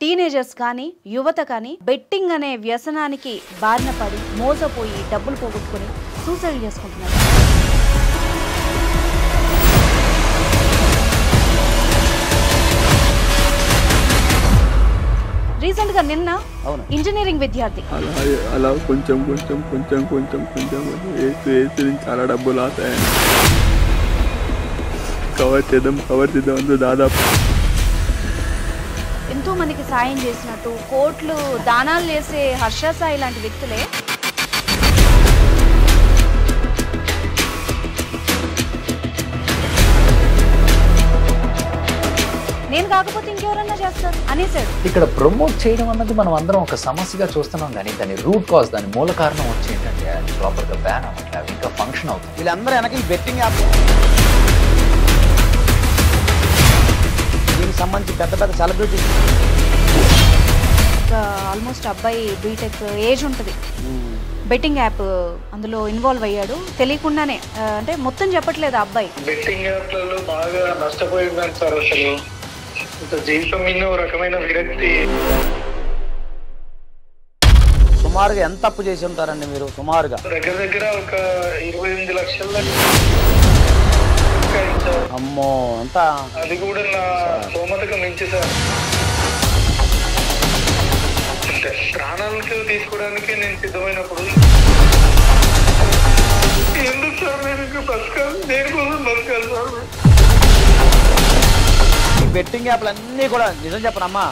Teenagers కానీ యువత కానీ బెట్టింగ్ అనే వ్యసనానికి బారిన పడి మోసపోయి డబ్బులు పోగొట్టుకొని సూసైడ్ చేసుకుంటున్నారు రీసెంట్ గా నిన్న అవును ఇంజనీరింగ్ విద్యార్థి అలా అలా కొంచెం కొంచెం కొంచెం కొంచెం కొంచెం కొంచెం వేసి వేసి నేను చాలా డబ్బులు ఆతాయండి కవర్ చేద్దాం కవర్ చేద్దాం అంతా దాదాపు ఎంతో మందికి సాయం చేసినట్టు కోట్లు దానాలు చేసే హర్ష సాయి లాంటి వ్యక్తులే నేను కాకపోతే ఇంకెవరన్నా చేస్తారు అనేసాడు ఇక్కడ ప్రమోట్ చేయడం అన్నది మనం అందరం ఒక సమస్యగా చూస్తున్నాం కానీ దాని రూట్ కాజ్ దాని మూల కారణం వచ్చి ఏంటంటే అది ప్రాపర్గా బ్యాన్ అవ్వట్లేదు అవి ఇంకా ఫంక్షన్ అవుతుంది వీళ్ళందరూ వెనక ఈ బెట్టింగ్ యాప్ దీనికి సంబంధించి పెద్ద పెద్ద సెలబ్రిటీస్ ఆల్మోస్ట్ అబ్బాయి బీటెక్ ఏజ్ ఉంటుంది బెట్టింగ్ యాప్ అందులో ఇన్వాల్వ్ అయ్యాడు తెలియకుండానే ఆ, అంటే మొత్తం చెప్పట్లేదు ఆ అబ్బాయి బెట్టింగ్ యాప్లలో బాగా నష్టపోయిందని సార్ అసలు ఇంకా జీవితం మీద ఓ రకమైన విరక్తి సుమారుగా ఎంత అప్పు చేసి ఉంటారండి మీరు సుమారుగా దగ్గర దగ్గర ఒక ఇరవై ఎనిమిది లక్షల దాకా అయింది సార్ అమ్మో అంతా అది కూడా నా స్తోమతకు మించి సార్ అంటే ప్రాణాలకు తీసుకోవడానికి నేను సిద్ధమైనప్పుడు ఎందుకు సార్ నేను ఇంకా బతకాలి దేనికోసం బతకాలి సార్ ఈ బెట్టింగ్ యాప్లు అన్నీ కూడా నిజం చెప్పనమ్మా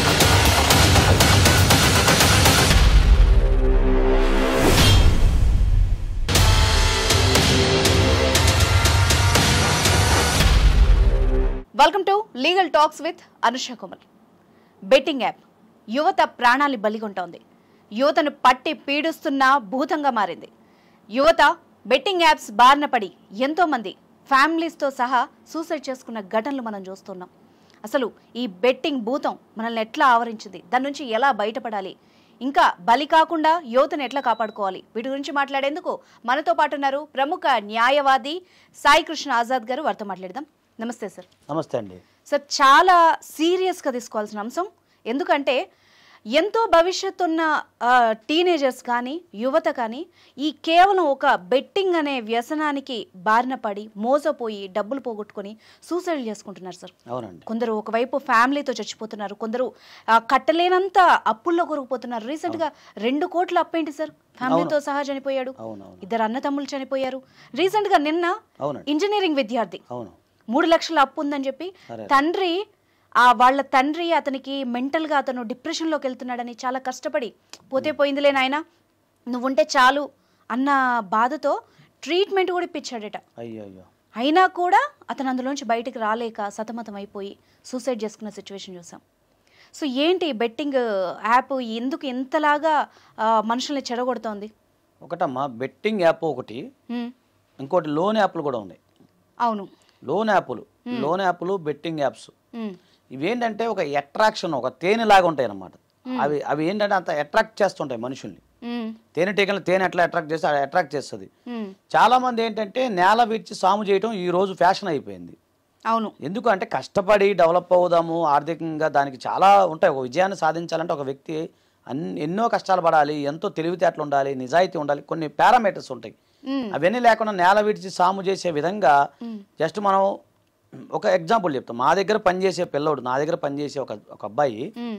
welcome to legal talks with Anusha కుమల్ బెట్టింగ్ యాప్ యువత ప్రాణాలు బలిగొంటోంది యువతను పట్టి పీడిస్తున్న భూతంగా మారింది యువత బెట్టింగ్ యాప్స్ బారిన పడి ఎంతో మంది ఫ్యామిలీస్తో సహా సూసైడ్ చేసుకున్న ఘటనలు మనం చూస్తున్నాం అసలు ఈ బెట్టింగ్ భూతం మనల్ని ఎట్లా ఆవరించింది దాని నుంచి ఎలా బయటపడాలి ఇంకా బలి కాకుండా యువతను ఎట్లా కాపాడుకోవాలి వీటి గురించి మాట్లాడేందుకు మనతో పాటు ఉన్నారు ప్రముఖ న్యాయవాది సాయి కృష్ణ ఆజాద్ గారు వారితో మాట్లాడదాం నమస్తే సార్ నమస్తే అండి సార్ చాలా సీరియస్గా తీసుకోవాల్సిన అంశం ఎందుకంటే ఎంతో భవిష్యత్తు ఉన్న టీనేజర్స్ కానీ యువత కానీ ఈ కేవలం ఒక బెట్టింగ్ అనే వ్యసనానికి బారిన పడి మోసపోయి డబ్బులు పోగొట్టుకొని సూసైడ్ చేసుకుంటున్నారు సార్ అవునండి కొందరు ఒకవైపు ఫ్యామిలీతో చచ్చిపోతున్నారు కొందరు ఆ, కట్టలేనంత అప్పుల్లో కొరిగిపోతున్నారు రీసెంట్గా రెండు కోట్ల అప్పేంటి సార్ ఫ్యామిలీతో సహా చనిపోయాడు అవునవును ఇద్దరు అన్నతమ్ములు చనిపోయారు రీసెంట్గా నిన్న అవునండి ఇంజనీరింగ్ విద్యార్థి అవును మూడు లక్షల అప్పు ఉందని చెప్పి సరే. తండ్రి ఆ వాళ్ళ తండ్రి అతనికి mental గా అతను డిప్రెషన్లోకి వెళ్తున్నాడని చాలా కష్టపడి పోతే పోయిందిలే నాయన నువ్వుంటే చాలు అన్న బాధతో ట్రీట్మెంట్ కూడా ఇప్పించాడట అయ్యో అయ్యో అయినా కూడా అతను అందులోంచి బయటికి రాలేక సతమతం అయిపోయి సూసైడ్ చేసుకున్న సిచ్యువేషన్ చూసాం సో ఏంటి బెట్టింగ్ యాప్ ఎందుకు ఇంతలాగా ఆ, మనుషుల్ని చెడగొడుతోంది ఒకటమ్మా బెట్టింగ్ యాప్ ఒకటి హ్మ్, ఇంకోటి లోన్ యాప్లు కూడా ఉన్నాయి అవును లోన్ యాప్లు లోన్ యాప్లు బెట్టింగ్ యాప్స్ హ్మ్, ఇవేంటంటే ఒక అట్రాక్షన్ ఒక తేనెలాగా ఉంటాయి అన్నమాట అవి అవి ఏంటంటే అంత అట్రాక్ట్ చేస్తుంటాయి మనుషుల్ని హ్మ్, తేనెటీగలు తేనె ఎట్లా అట్రాక్ట్ చేస్తే అది అట్రాక్ట్ చేస్తుంది హ్మ్, చాలా మంది ఏంటంటే నేల విడిచి సాము చేయడం ఈ రోజు ఫ్యాషన్ అయిపోయింది అవును ఎందుకు అంటే కష్టపడి డెవలప్ అవుదాము ఆర్థికంగా దానికి చాలా ఉంటాయి ఒక విజయాన్ని సాధించాలంటే ఒక వ్యక్తి అన్ని ఎన్నో కష్టాలు పడాలి ఎంతో తెలివితేటలు ఉండాలి నిజాయితీ ఉండాలి కొన్ని పారామీటర్స్ ఉంటాయి హ్మ్, అవన్నీ లేకుండా నేల విడిచి సాము చేసే విధంగా జస్ట్ మనం ఒక ఎగ్జాంపుల్ చెప్తాం మా దగ్గర పనిచేసే పిల్లోడు నా దగ్గర పనిచేసే ఒక ఒక అబ్బాయి హ్మ్,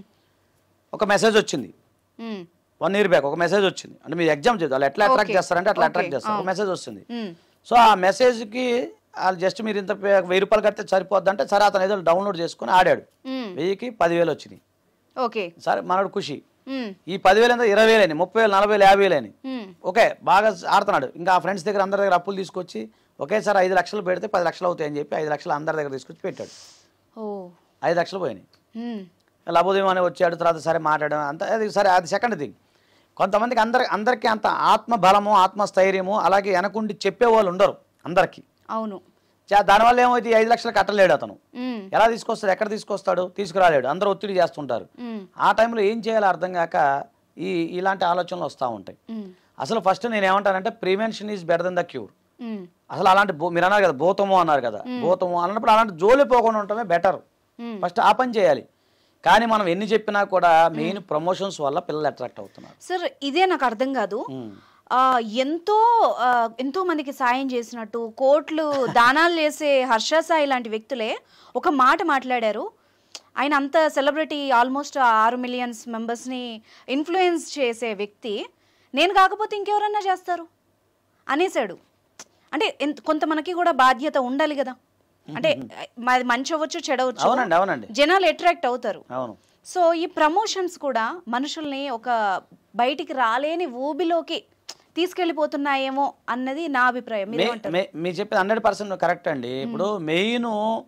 ఒక మెసేజ్ వచ్చింది హ్మ్, వన్ ఇయర్ బ్యాక్ ఒక మెసేజ్ వచ్చింది అంటే మీరు ఎగ్జామ్ చేద్దాం వాళ్ళు ఎట్లా అట్రాక్ట్ Okay. చేస్తారంటే అట్లా Okay. అట్రాక్ట్ చేస్తారు ఒక ఆ. మెసేజ్ వస్తుంది హ్మ్. సో ఆ మెసేజ్కి వాళ్ళు జస్ట్ మీరు ఇంత పే- వెయ్యి రూపాయలు కడితే సరిపోద్ది అంటే సరే అతను ఏదో డౌన్లోడ్ చేసుకుని ఆడాడు మ్మ్. వెయ్యికి పదివేలు వచ్చినాయి ఓకే సరే మనోడు ఖుషి మ్మ్. ఈ పదివేలు ఎంత ఇరవై వేలు అయినాయి ముప్పై వేలు నలభై వేలు యాభై వేలు అయినాయి మ్మ్. ఓకే బాగా ఆడుతున్నాడు ఇంకా ఆ ఫ్రెండ్స్ దగ్గర అందరి దగ్గర అప్పులు తీసుకొచ్చి ఒకేసారి ఐదు లక్షలు పెడితే పది లక్షలు అవుతాయని చెప్పి ఐదు లక్షలు అందరి దగ్గర తీసుకొచ్చి పెట్టాడు ఓ ఐదు లక్షలు పోయినాయి మ్మ్. లబోదయం అని వచ్చాడు తర్వాత సరే మాట్లాడడం అంత అది సరే అది సెకండ్ థింగ్ కొంతమందికి అందరి అందరికీ అంత ఆత్మ బలము ఆత్మస్థైర్యము అలాగే వెనకుండి చెప్పేవాళ్ళు ఉండరు అందరికీ అవును చా- దానివల్ల ఏమైతే ఈ ఐదు లక్షలు కట్టలేడు అతను మ్మ్. ఎలా తీసుకొస్తాడు ఎక్కడ తీసుకొస్తాడు తీసుకురాలేడు అందరూ ఒత్తిడి చేస్తుంటారు మ్మ్. ఆ టైంలో ఏం చేయాలో అర్థం కాక ఈ ఇలాంటి ఆలోచనలు వస్తూ ఉంటాయి మ్మ్. అసలు ఫస్ట్ నేను ఏమంటానంటే prevention is better than the cure మ్మ్. అసలు అలాంటి భూ- మీరు అన్నారు కదా భూతము అన్నారు కదా భూతము అన్నప్పుడు అలాంటి జోలి పోకుండా ఉండటమే బెటర్ మ్మ్. ఫస్ట్ ఆ పని చేయాలి కానీ మనం ఎన్ని చెప్పినా కూడా మెయిన్ ప్రమోషన్స్ వల్ల పిల్లలు అట్రాక్ట్ అవుతున్నారు సార్ ఇదే నాకు అర్థం కాదు ఉమ్. ఆ, ఎంతో ఆ, ఎంతో మందికి సాయం చేసినట్టు కోట్లు దానాలు చేసే హర్ష సాయి లాంటి వ్యక్తులే ఒక మాట మాట్లాడారు ఆయన అంత సెలబ్రిటీ ఆల్మోస్ట్ ఆరు మిలియన్స్ మెంబర్స్ని ఇన్ఫ్లుయెన్స్ చేసే వ్యక్తి నేను కాకపోతే ఇంకెవరన్నా చేస్తారు అనేసాడు అంటే ఎంత- కొంత మనకి కూడా బాధ్యత ఉండాలి కదా అంటే మాది మంచి అవ్వచ్చు చెడవచ్చు అవునండి అవునండి జనాలు అట్రాక్ట్ అవుతారు అవును సో ఈ ప్రమోషన్స్ కూడా మనుషుల్ని ఒక బయటికి రాలేని ఊబిలోకి తీసుకెళ్ళిపోతున్నాయేమో అన్నది నా అభిప్రాయం మే- మీరేమంటారు మే- మీరు చెప్పేది హండ్రెడ్ పర్సెంట్ కరెక్ట్ అండి ఇప్పుడు మెయిన్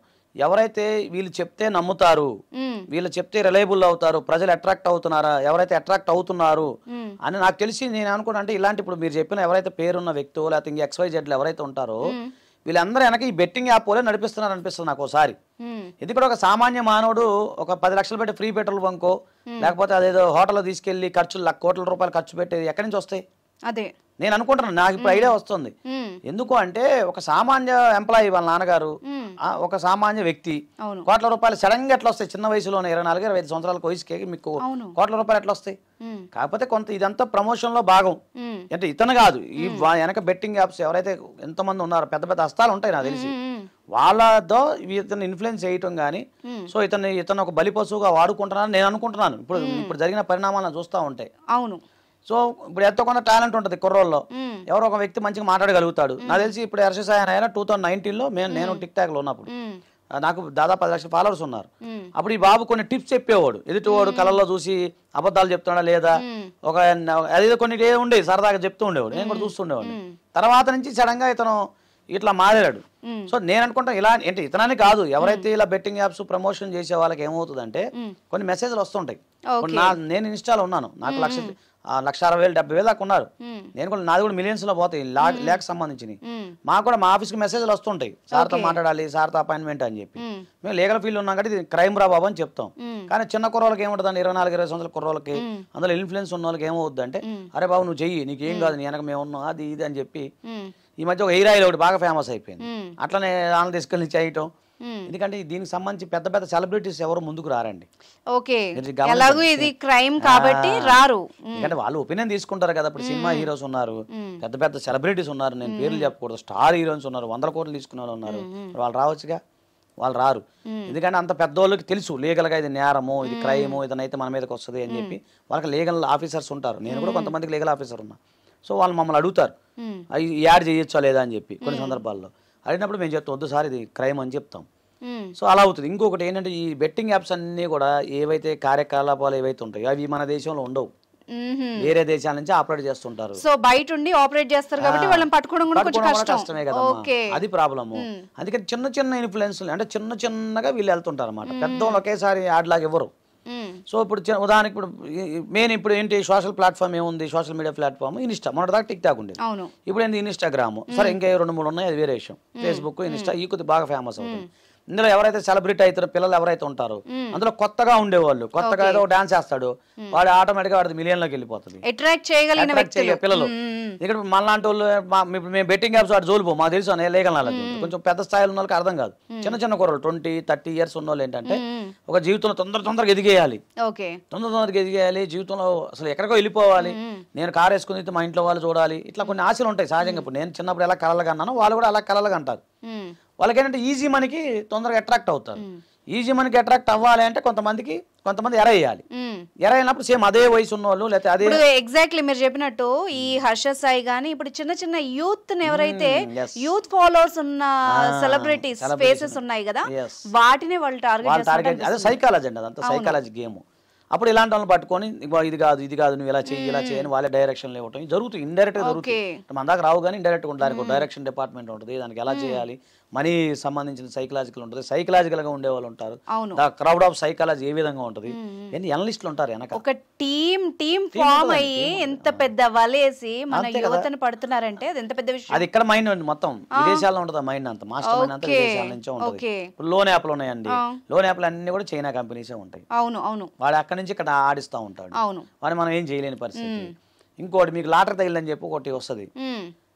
ఎవరైతే వీళ్ళు చెప్తే నమ్ముతారు మ్మ్. వీళ్ళు చెప్తే రిలయబుల్ అవుతారు ప్రజలు అట్రాక్ట్ అవుతున్నారా ఎవరైతే అట్రాక్ట్ అవుతున్నారు మ్మ్. అని నాకు తెలిసి నేను అనుకున్నా అంటే ఇలాంటి ఇప్పుడు మీరు చెప్పిన ఎవరైతే పేరున్న వ్యక్తులు లేకపోతే ఇంక ఎక్స్వై జెడ్లు ఎవరైతే ఉంటారో వీళ్ళందరూ వెనక ఈ బెట్టింగ్ యాప్ పోలే నడిపిస్తున్నారు అనిపిస్తుంది నాకు ఒకసారి మ్మ్. ఇది కూడా ఒక సామాన్య మానవుడు ఒక పది లక్షలు పెట్టి ఫ్రీ పెట్రోల్ బంకో లేకపోతే అదేదో హోటల్లో తీసుకెళ్లి ఖర్చులు లక్ష కోట్ల రూపాయలు ఖర్చు పెట్టేది ఎక్కడి నుంచి వస్తాయి అదే నేను అనుకుంటున్నాను నాకు ఇప్పుడు ఐడియా వస్తుంది మ్మ్. ఎందుకు అంటే ఒక సామాన్య ఎంప్లాయీ వాళ్ళ నాన్నగారు మ్మ్. ఆ, ఒక సామాన్య వ్యక్తి అవును కోట్ల రూపాయలు సడన్ గా ఎట్లా వస్తాయి చిన్న వయసులోనే ఇరవై నాలుగు ఇరవై ఐదు సంవత్సరాల వయసుకే మీకు అవును. కోట్ల రూపాయలు ఎట్లా వస్తాయి మ్మ్. కాకపోతే కొంత ఇదంతా ప్రమోషన్ లో భాగం మ్మ్. అంటే ఇతను కాదు ఈ వా- వెనక బెట్టింగ్ యాప్స్ ఎవరైతే ఎంతమంది ఉన్నారో పెద్ద పెద్ద హస్తాలు ఉంటాయి నాకు తెలిసి మ్మ్. వాళ్ళతో ఇతను ఇన్ఫ్లుయెన్స్ చేయటం కానీ సో ఇతను ఇతను ఒక బలి పశువుగా వాడుకుంటున్నాను నేను అనుకుంటున్నాను ఇప్పుడు ఇప్పుడు జరిగిన పరిణామాలను చూస్తూ ఉంటాయి అవును సో ఇప్పుడు ఎంతో కొంత టాలెంట్ ఉంటుంది కుర్రోల్లో మ్మ్. ఎవరో ఒక వ్యక్తి మంచిగా మాట్లాడగలుగుతాడు నాకు తెలిసి ఇప్పుడు హర్షసాయి ఆయన టూ థౌసండ్ నైన్టీన్లో మేము నేను టిక్ టాక్లో ఉన్నప్పుడు మ్మ్. ఆ, నాకు దాదాపు పది లక్షల ఫాలోవర్స్ ఉన్నారు మ్మ్. అప్పుడు ఈ బాబు కొన్ని టిప్స్ చెప్పేవాడు ఎదుటివాడు కళల్లో చూసి అబద్ధాలు చెప్తున్నాడా లేదా ఒక అదేదో కొన్ని ఏ ఉండే సరదాగా చెప్తూ ఉండేవాడు నేను కూడా చూస్తుండేవాడిని తర్వాత నుంచి సడన్ గా ఇతను ఇట్లా మారాడు సో నేను అనుకుంటా ఇలా అంటే ఇతనని కాదు ఎవరైతే ఇలా బెట్టింగ్ యాప్స్ ప్రమోషన్ చేసే వాళ్ళకి ఏమవుతుందంటే కొన్ని మెసేజ్లు వస్తుంటాయి ఇప్పుడు నా నేను ఇన్స్టాలో ఉన్నాను నాకు లక్ష ఆ, లక్ష అరవై వేలు డెబ్బై వేలు దాకా ఉన్నారు నేను కూడా నాది కూడా మిలియన్స్ లో పోతాయి లా ల్యాక్ సంబంధించినవి మాకు కూడా మా ఆఫీస్కి మెసేజ్లు వస్తుంటాయి సార్తో మాట్లాడాలి సార్తో అపాయింట్మెంట్ అని చెప్పి మేము లీగల్ ఫీల్డ్ ఉన్నాం కాబట్టి ఇది క్రైమ్ రా బాబు అని చెప్తాం కానీ చిన్న కుర్రోళ్ళకి ఏముంటుంది ఇరవై నాలుగు ఇరవై సంవత్సరాల కుర్రోళ్ళకి అందులో ఇన్ఫ్లుయెన్స్ ఉన్న వాళ్ళకి ఏమవుద్ది అంటే అరే బాబు నువ్వు చెయ్యి నీకు ఏం కాదు నీ వెనక మేము ఉన్నాం అది ఇది అని చెప్పి మ్మ్. ఈ మధ్య ఒక హెయిర్ ఆయిల్ ఒకటి బాగా ఫేమస్ అయిపోయింది మ్మ్. అట్లనే ఆమె తీసుకెళ్ళి చేయటం మ్మ్. ఎందుకంటే దీనికి సంబంధించి పెద్ద పెద్ద సెలబ్రిటీస్ ఎవరు ముందుకు రారండి ఓకే మీరు గమనించండి. ఎలాగూ ఇది క్రైమ్ కాబట్టి రారు ఎందుకంటే వాళ్ళు ఒపీనియన్ తీసుకుంటారు కదా ఇప్పుడు సినిమా హీరోస్ ఉన్నారు పెద్ద పెద్ద సెలబ్రిటీస్ ఉన్నారు నేను పేర్లు చెప్పకూడదు స్టార్ హీరోయిన్స్ ఉన్నారు వందల కోట్లు తీసుకునే వాళ్ళు ఉన్నారు మరి వాళ్ళు రావచ్చుగా వాళ్ళు రారు ఎందుకంటే అంత పెద్దోళ్ళకి తెలుసు లీగల్ గా ఇది నేరము ఇది క్రైము ఇదనైతే మన మీదకి వస్తుంది అని చెప్పి వాళ్ళకి లీగల్ ఆఫీసర్స్ ఉంటారు నేను కూడా కొంతమందికి లీగల్ ఆఫీసర్ ఉన్నా సో వాళ్ళు మమ్మల్ని అడుగుతారు మ్మ్. అవి యాడ్ చేయొచ్చా లేదా అని చెప్పి కొన్ని సందర్భాల్లో అడిగినప్పుడు మేము చెప్తాం వద్దు సార్ ఇది క్రైమ్ అని చెప్తాం మ్మ్. సో అలా అవుతుంది ఇంకొకటి ఏంటంటే ఈ బెట్టింగ్ యాప్స్ అన్నీ కూడా ఏవైతే కార్యకలాపాలు ఏవైతే ఉంటాయో అవి మన దేశంలో ఉండవు మ్మ్. వేరే దేశాల నుంచి ఆపరేట్ చేస్తుంటారు సో బయట ఉండి ఆపరేట్ చేస్తారు కాబట్టి వాళ్ళని పట్టుకోవడం కూడా కొంచెం పట్టుకోవడం కూడా కష్టం కష్టమే కదమ్మా ఓకే అది ప్రాబ్లము అందుకని చిన్న చిన్న ఇన్ఫ్లుయెన్స్ అంటే చిన్న చిన్నగా వీళ్ళు వెళ్తుంటారు అనమాట పెద్దవాళ్ళు ఒకేసారి యాడ్లాగా ఇవ్వరు మ్మ్. సో ఇప్పుడు చి- ఉదాహరణకి ఇప్పుడు మెయిన్ ఇప్పుడు ఏంటి సోషల్ ప్లాట్ఫామ్ ఏముంది సోషల్ మీడియా ప్లాట్ఫామ్ ఇన్స్టా మొన్నటిదాకా టిక్ టాక్ ఉండేది అవును ఇప్పుడు ఏంది ఇన్స్టాగ్రామ్ సరే ఇంకా ఏ రెండు మూడు ఉన్నాయి అది వేరే విషయం ఫేస్బుక్ ఇన్స్టా ఈ కొద్ది బాగా ఫేమస్ అవుతుంది ఇందులో ఎవరైతే సెలబ్రిటీ అవుతారో పిల్లలు ఎవరైతే ఉంటారో అందులో కొత్తగా ఉండేవాళ్ళు కొత్తగా ఏదో డాన్స్ చేస్తాడు వాడు ఆటోమేటిక్గా వాడి మిలియన్లోకి వెళ్ళిపోతుంది అట్రాక్ట్ చేయగలిగిన Attract వ్యక్తులు చేయ పిల్లలు మ్మ్. ఇక్కడ మనలాంటి వాళ్ళు మా- ఇప్పుడు మేము బెట్టింగ్ యాప్స్ వాడు జోలిపో మాకు తెలుసు అనే లేగల కొంచెం పెద్ద స్థాయిలో ఉన్న వాళ్ళకి అర్థం కాదు చిన్న చిన్న కుర్రలు ట్వంటీ థర్టీ ఇయర్స్ ఉన్న వాళ్ళు ఏంటంటే ఒక జీవితంలో తొందర తొందరగా ఎదిగేయాలి ఓకే తొందర తొందరగా ఎదిగేయాలి జీవితంలో అసలు ఎక్కడికో వెళ్ళిపోవాలి నేను కారు వేసుకుని అయితే మా ఇంట్లో వాళ్ళు చూడాలి ఇట్లా కొన్ని ఆశలు ఉంటాయి సహజంగా ఇప్పుడు నేను చిన్నప్పుడు ఎలా కలలుగా అన్నానో వాళ్ళు కూడా అలా కలలుగా అంటారు మ్మ్. వాళ్ళకి ఏంటంటే ఈజీ మనకి తొందరగా అట్రాక్ట్ అవుతారు ఈజీ మనకి అట్రాక్ట్ అవ్వాలి అంటే కొంతమందికి కొంతమంది ఎర వేయాలి మ్మ్. ఎర అయినప్పుడు సేమ్ అదే వయసు ఉన్న వాళ్ళు లేకపోతే అదే ఇప్పుడు ఎగ్జాక్ట్లీ మీరు చెప్పినట్టు ఈ హర్ష సాయి గాని ఇప్పుడు చిన్న చిన్న యూత్ ఎవరైతే yes. యూత్ ఫాలోవర్స్ ఉన్న సెలబ్రిటీస్ celebrities ఫేసెస్ ఉన్నాయి కదా Yes. వాటినే వాళ్ళు టార్గెట్ వాళ్ళ టార్గెట్ అదే సైకాలజీ అండి అదంతా సైకాలజీ గేమ్ అప్పుడు ఇలాంటి వాళ్ళని పట్టుకొని ఇగో ఇది కాదు ఇది కాదు నువ్వు ఇలా చెయ్యి ఇలా చేయని వాళ్ళే డైరెక్షన్ ఇవ్వటం ఇది జరుగుతుంది ఇండైరెక్ట్ గా జరుగుతుంది Okay. మన దాకా రావు కానీ ఇండైరెక్ట్ గా దానికి డైరెక్షన్ డిపార్ట్మెంట్ ఉంటుంది దానికి ఎలా చేయాలి మనీ సంబంధించిన సైకలాజికల్ ఉంటుంది సైకలాజికల్ గా ఉండే వాళ్ళు ఉంటారు అవును ద క్రౌడ్ ఆఫ్ సైకాలజీ ఏ విధంగా ఉంటుంది ఏంటి ఎనలిస్టులు ఉంటారు వెనక ఒక టీమ్ టీమ్ ఫామ్ అయ్యి ఎంత పెద్ద వలేసి మన అంతే కదా. యువతను పడుతున్నారంటే అది ఎంత పెద్ద విషయం అది ఇక్కడ మైండ్ ఉంది మొత్తం విదేశాల్లో ఉంటుంది ఆ మైండ్ అంతా మాస్టర్ మైండ్ అంతా Okay. విదేశాల నుంచే ఉంటుంది Okay. ఇప్పుడు లోన్ యాప్లు ఉన్నాయండి లోన్ యాప్లు అన్ని కూడా చైనా కంపెనీసే ఉంటాయి అవును అవును వాడు అక్కడి నుంచి ఇక్కడ ఆడిస్తూ ఉంటాడు అవును వాడిని మనం ఏం చేయలేని పరిస్థితి ఇంకోటి మీకు లాటరీ తగిలిందని చెప్పి ఒకటి వస్తుంది మ్మ్.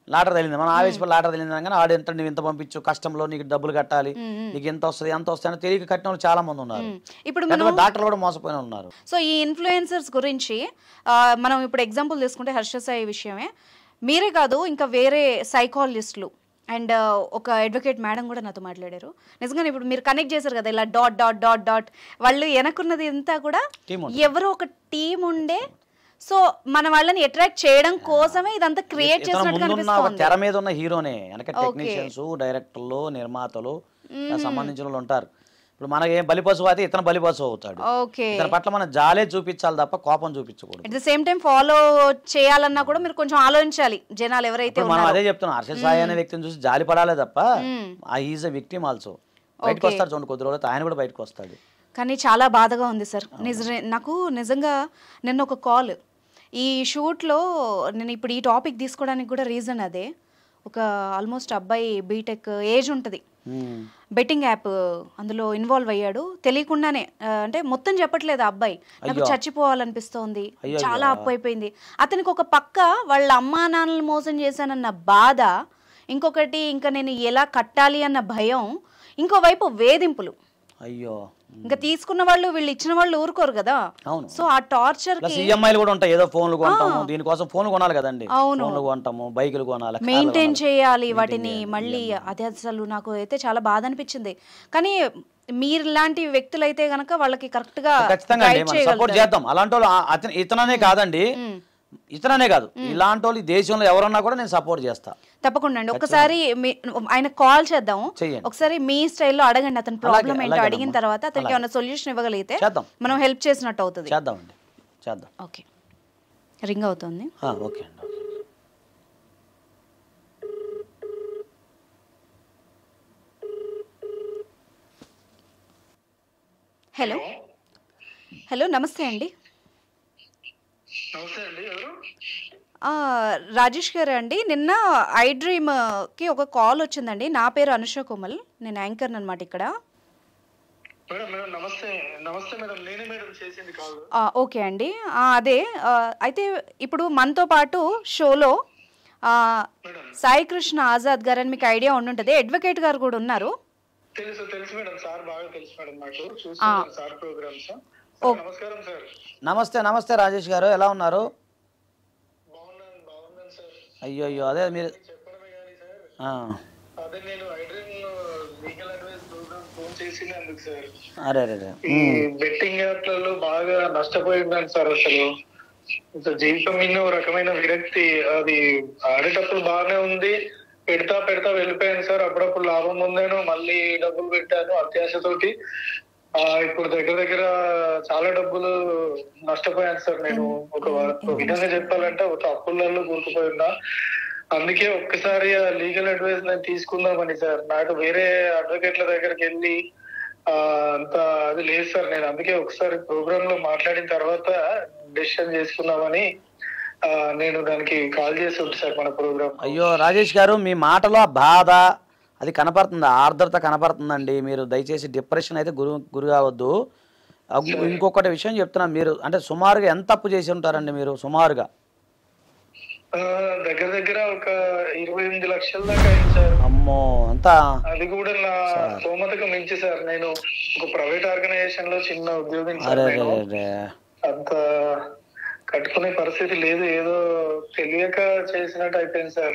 లాటరీ తగిలింది మన ఆవేశపడి లాటరీ తగిలింది అనగానే ఆడు ఎంత నువ్వు ఇంత పంపించు కష్టంలో నీకు డబ్బులు కట్టాలి నీకు ఎంత వస్తుంది ఎంత వస్తుంది అని తెలియక కట్టిన వాళ్ళు చాలా మంది ఉన్నారు ఇప్పుడు పెద్ద డాక్టర్లు కూడా మోసపోయిన వాళ్ళు ఉన్నారు సో ఈ ఇన్ఫ్లుయెన్సర్స్ గురించి ఆ, మనం ఇప్పుడు ఎగ్జాంపుల్ తీసుకుంటే హర్ష సాయి విషయమే మీరే కాదు ఇంకా వేరే సైకాలజిస్టులు అండ్ ఒక అడ్వకేట్ మేడం కూడా నాతో మాట్లాడారు నిజంగానే ఇప్పుడు మీరు కనెక్ట్ చేశారు కదా ఇలా డాట్ డాట్ డాట్ డాట్ వాళ్ళు వెనకున్నది అంతా కూడా Team ఎవరో ఒక టీం ఉండే సో మన వాళ్ళని అట్రాక్ట్ చేయడం కోసమే ఇదంతా క్రియేట్ ఇతను చేసినట్టు ముందున్న ఒక కనిపిస్తోంది తెర మీద ఉన్న హీరోనే వెనక టెక్నీషియన్స్ డైరెక్టర్లు నిర్మాతలు దానికి సంబంధించిన వాళ్ళు ఉంటారు ఇప్పుడు మనకి ఏం బలిపశువు అయితే ఇతను బలిపశువు అవుతాడు ఓకే ఇతని పట్ల మనం జాలే చూపించాలి తప్ప కోపం చూపించకూడదు at the same time follow చేయాలన్నా కూడా మీరు కొంచెం ఆలోచించాలి జనాలు ఎవరైతే ఇప్పుడు మనం ఉన్నారో అదే చెప్తున్నాం హర్ష సాయి అనే వ్యక్తిని చూసి జాలి పడాలే తప్ప ఆ ఈజ్ అ విక్టిమ్ ఆల్సో బయటకు వస్తాడు చూడండి కొద్ది రోజులు ఆయన కూడా బయటకు వస్తాడు కానీ చాలా బాధగా ఉంది సార్ నిజ నాకు నిజంగా నిన్న ఒక కాల్ ఈ షూట్లో నేను ఇప్పుడు ఈ టాపిక్ తీసుకోవడానికి కూడా రీజన్ అదే ఒక ఆల్మోస్ట్ అబ్బాయి బీటెక్ ఏజ్ ఉంటుంది ఉమ్. బెట్టింగ్ యాప్ అందులో ఇన్వాల్వ్ అయ్యాడు తెలియకుండానే ఆ, అంటే మొత్తం చెప్పట్లేదు ఆ అబ్బాయి నాకు చచ్చిపోవాలనిపిస్తోంది అయ్యో, చాలా అప్పు అయిపోయింది అతనికి ఒక పక్క వాళ్ళ అమ్మా నాన్నలు మోసం చేశానన్న బాధ ఇంకొకటి ఇంకా నేను ఎలా కట్టాలి అన్న భయం ఇంకోవైపు వేధింపులు అయ్యో ఇంకా తీసుకున్న వాళ్ళు వీళ్ళు ఇచ్చిన వాళ్ళు ఊరుకోరు కదా అవును. సో ఆ టార్చర్ ప్లస్ ఈఎంఐలు కూడా ఉంటాయి ఏదో ఫోన్లు కొంటాము దీనికోసం ఫోన్లు కొనాలి కదండి అవును. ఫోన్లు కొంటాము బైకులు కొనాలి కార్లు మెయింటైన్ కొనాలి. చేయాలి వాటిని మళ్ళీ అదే అసలు నాకు అయితే చాలా బాధ అనిపించింది కానీ మీరు లాంటి వ్యక్తులు అయితే గనక వాళ్ళకి కరెక్ట్ గా ఖచ్చితంగా అండి guide మనం సపోర్ట్ చేయగలుగుతారు. చేద్దాం అలాంటి వాళ్ళు ఆ- అతను ఇతననే కాదండి ఇతననే కాదు ఇలాంటి వాళ్ళు ఈ దేశంలో ఎవరన్నా కూడా నేను సపోర్ట్ చేస్తా తప్పకుండా అండి ఒకసారి మీ- ఆయన కాల్ చేద్దాం చెయ్యండి. ఒకసారి మీ స్టైల్లో అడగండి అతని ప్రాబ్లం ఏంటో అలాగే అడిగిన అమ్మా. తర్వాత అతనికి అలాగే. ఏమైనా సొల్యూషన్ ఇవ్వగలిగితే చేద్దాం. మనం హెల్ప్ చేసినట్టు అవుతుంది చేద్దామండి చేద్దాం ఓకే రింగ్ అవుతుంది ఆ, ఓకే అండి ఓకే. హలో హలో నమస్తే అండి నమస్తే అండి ఎవరు ఆ, రాజేష్ గారు అండి నిన్న ఐ డ్రీమ్ కి ఒక కాల్ వచ్చిందండి నా పేరు అనుష కోమల్ నేను యాంకర్ అనమాట ఇక్కడ మేడం మేడం నమస్తే నమస్తే మేడం నేనే మేడం చేసింది కాల్ ఆ, ఓకే అండి ఆ, అదే ఆ, అయితే ఇప్పుడు మనతో పాటు షోలో ఆ, సాయి కృష్ణ ఆజాద్ గారు అని మీకు ఐడియా ఉండుంటది అడ్వకేట్ గారు కూడా ఉన్నారు తెలుసు తెలుసు మేడం సార్ బాగా తెలుసు మేడం నాకు చూస్తున్నాను సార్ ప్రోగ్రామ్స్ నమస్కారం సార్ నమస్తే నమస్తే రాజేష్ గారు ఎలా ఉన్నారు బాగున్నాను బాగున్నాను సార్ అయ్యో అయ్యో అదే మీరు చెప్పడమే కానీ సార్ ఆ, అదే నేను iDream legal advice program phone చేసినందుకు సార్ అరే అరే అరే ఈ బెట్టింగ్ యాప్లలో బాగా నష్టపోయిందని సార్ అసలు అసలు జీవితం మీద ఒక రకమైన విరక్తి అది ఆడేటప్పుడు బాగానే ఉంది పెడతా పెడతా వెళ్ళిపోయాను సార్ అప్పుడప్పుడు లాభం ఉందేనో మళ్ళీ డబ్బులు పెట్టాను అత్యాశతోటి ఆ ఇప్పుడు దగ్గర దగ్గర చాలా డబ్బులు నష్టపోయాను సార్ నేను ఒక ఒక విధంగా చెప్పాలంటే ఒక అప్పులలో కూరుకుపోయి ఉన్నా అందుకే ఒక్కసారి ఆ లీగల్ అడ్వైస్ నేను తీసుకుందామని సార్ నాకు వేరే అడ్వకేట్ల దగ్గరికి వెళ్ళి ఆ అంత అది లేదు సార్ నేను అందుకే ఒకసారి ప్రోగ్రామ్ లో మాట్లాడిన తర్వాత డెసిషన్ చేసుకుందామని ఆ నేను దానికి కాల్ చేసి ఉంది సార్ మన ప్రోగ్రామ్ అయ్యో రాజేష్ గారు మీ మాటలో ఆ బాధ అది కనపడుతుంది ఆర్ద్రత కనపడుతుందండి మీరు దయచేసి డిప్రెషన్ అయితే గురి గురి కావద్దు అగ్- ఇంకొకటి విషయం చెప్తున్నాను మీరు అంటే సుమారుగా ఎంత అప్పు చేసి ఉంటారండి మీరు సుమారుగా ఆ, దగ్గర దగ్గర ఒక ఇరవై ఎనిమిది లక్షల దాకా అయింది సార్ అమ్మో అంతా అది కూడా నా స్తోమతకు మించి సార్ నేను ఒక ప్రైవేట్ ఆర్గనైజేషన్ లో చిన్న ఉద్యోగం సార్ అరే నేను అరే అంత కట్టుకునే పరిస్థితి లేదు ఏదో తెలియక చేసినట్టు అయిపోయింది సార్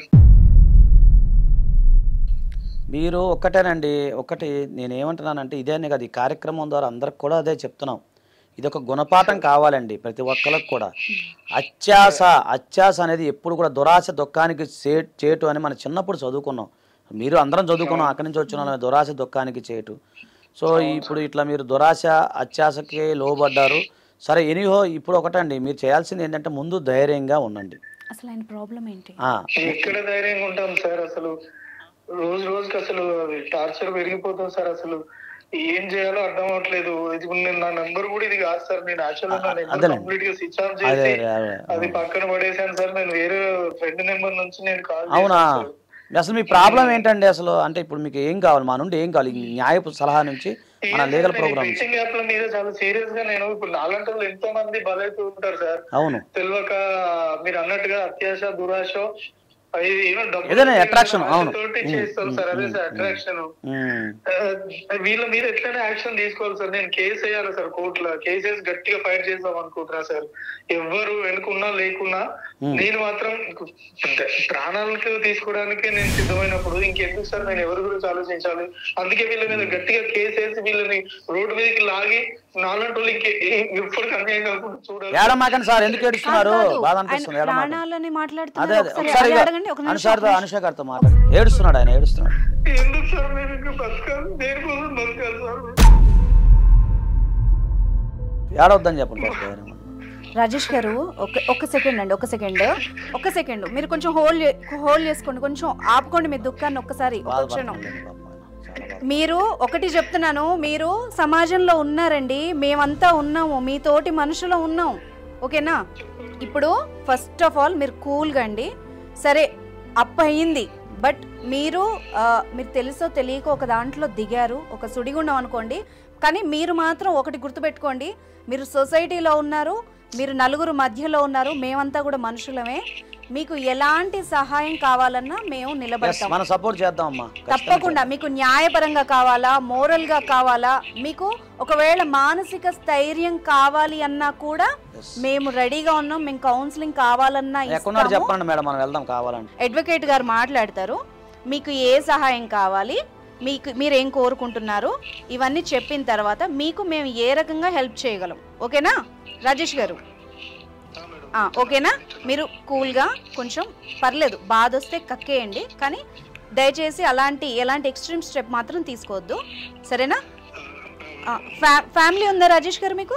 మీరు ఒక్కటేనండి ఒకటి నేను ఏమంటున్నానంటే ఇదేనే కదా ఈ కార్యక్రమం ద్వారా అందరికి కూడా అదే చెప్తున్నాం ఇది ఒక గుణపాఠం కావాలండి ప్రతి ఒక్కరికి కూడా అత్యాస అత్యాస అనేది ఎప్పుడు కూడా దురాశ దుఃఖానికి చే చేటు అని మనం చిన్నప్పుడు చదువుకున్నాం మీరు అందరం చదువుకున్నాం అక్కడి నుంచి వచ్చిన వాళ్ళమే, దురాశ దుఃఖానికి చేటు సో ఇప్పుడు ఇట్లా మీరు దురాశ అత్యాసకి లోబడ్డారు సరే ఎనీహో ఇప్పుడు ఒకటండి మీరు చేయాల్సింది ఏంటంటే ముందు ధైర్యంగా ఉండండి అసలు ఆయన ప్రాబ్లం ఏంటి ఆ, ఎక్కడ ధైర్యంగా ఉంటాం సార్ అసలు రోజు రోజుకి అసలు టార్చర్ పెరిగిపోతుంది సార్ అసలు ఏం చేయాలో అర్థం అవ్వట్లేదు ఇది నేను నా నెంబర్ కూడా ఇది కాదు సార్ నేను యాక్చువల్ నా నెంబర్ అదేలేండి. కంప్లీట్ గా స్విచ్ ఆఫ్ అదే చేసి అదే అదే అది పక్కన పడేసాను సార్ నేను వేరే ఫ్రెండ్ నెంబర్ నుంచి నేను కాల్ అవునా అసలు మీ ప్రాబ్లం ఏంటండి అసలు అంటే ఇప్పుడు మీకు ఏం కావాలి మా నుండి ఏం కావాలి ఈ న్యాయపు సలహా నుంచి మన లీగల్ ప్రోగ్రామ్ బెట్టింగ్ యాప్ల మీద చాలా సీరియస్ గా నేను ఇప్పుడు నాలంటి వాళ్ళు ఎంతో మంది బలైతూ ఉంటారు సార్ అవును తెలియక మీరు అన్నట్టుగా అత్యాశ దురాశ అది ఏమో డబ్బులు ఏదైనా attraction, అవును. తోటి ఉమ్, చేస్తారు ఉమ్, సార్ అదే ఉమ్, సార్ ఉమ్. అట్రాక్షన్ ఉమ్. వీళ్ళ మీద ఎట్లైనా యాక్షన్ తీసుకోవాలి సార్ నేను కేసు వేయాలి సార్ కోర్టులో కేసెస్ గట్టిగా ఫైట్ చేద్దాం అనుకుంటున్నా సార్ ఎవ్వరు వెనుకున్నా లేకున్నా Hmm. నేను మాత్రం ప్రాణాలకు తీసుకోవడానికి నేను సిద్ధమైనప్పుడు ఇంకెందుకు సార్ నేను ఎవరి గురించి ఆలోచించాలి అందుకే వీళ్ళ మీద గట్టిగా కేసు వేసి వీళ్ళని రోడ్డు మీదకి లాగి నాలుగు రోజులు ఇంకే ఎప్పటికీ అన్యాయం కాకుండా చూడాలి ఏడమాకండి సార్ ఎందుకు ఏడుస్తున్నారు కాదు, బాధ ఆయన అనిపిస్తుంది ఏడమాకండి ప్రాణాలని అదే మాట్లాడుతున్నారు అదే ఒకసారి ఒకసారి అదే ఇక అడగండి ఒక నిమిషం, అనుషార్తో ఒక అనుష గారితో మాట్లాడు ఏడుస్తున్నాడు ఆయన ఏడుస్తున్నాడు ఎందుకు సార్ నేను ఇంకా బతకాలి దేనికోసం బతకాలి సార్ ఏడవద్దని చెప్పండి ఫస్ట్ ఎవరైనా. రాజేష్ గారు ఒక ఒక సెకండ్ అండి ఒక సెకండ్ ఒక సెకండ్ మీరు కొంచెం హోల్డ్ హోల్డ్ చేసుకోండి కొంచెం ఆపుకోండి మీ దుఃఖాన్ని ఒక్కసారి ఒక క్షణం బాధపడుతున్నాడు పాపం ఆయన. చాలా బాధ. మీరు ఒకటి చెప్తున్నాను మీరు సమాజంలో ఉన్నారండి మేమంతా ఉన్నాము మీతోటి మనుషులు ఉన్నాం ఓకేనా ఇప్పుడు ఫస్ట్ ఆఫ్ ఆల్ మీరు కూల్గా అండి సరే అప్ అయ్యింది బట్ మీరు ఆ, మీరు తెలుసో తెలియక ఒక దాంట్లో దిగారు ఒక సుడిగుండం అనుకోండి కానీ మీరు మాత్రం ఒకటి గుర్తుపెట్టుకోండి మీరు సొసైటీలో ఉన్నారు మీరు నలుగురు మధ్యలో ఉన్నారు మేమంతా కూడా మనుషులమే మీకు ఎలాంటి సహాయం కావాలన్నా మేము Yes, నిలబడతాం మనం సపోర్ట్ చేద్దాం అమ్మా తప్పకుండా మీకు న్యాయపరంగా కావాలా మోరల్ గా కావాలా మీకు ఒకవేళ మానసిక స్థైర్యం కావాలి అన్నా కూడా మేము రెడీగా ఉన్నాం మేము కౌన్సిలింగ్ కావాలన్నా ఎక్కడున్నారు ఇస్తాము చెప్పండి మేడం మనం వెళ్దాం కావాలంటే అడ్వకేట్ గారు మాట్లాడతారు మీకు ఏ సహాయం కావాలి మీకు మీరు ఏం కోరుకుంటున్నారు ఇవన్నీ చెప్పిన తర్వాత మీకు మేము ఏ రకంగా హెల్ప్ చేయగలం ఓకేనా రాజేష్ గారు ఆ, ఓకేనా మీరు కూల్గా కొంచెం పర్లేదు బాధ వస్తే కక్కేయండి కానీ దయచేసి అలాంటి ఎలాంటి ఎక్స్ట్రీమ్ స్టెప్ మాత్రం తీసుకోవద్దు సరేనా ఆ, ఫ్యా ఫ్యామిలీ ఉందా రాజేష్ గారు మీకు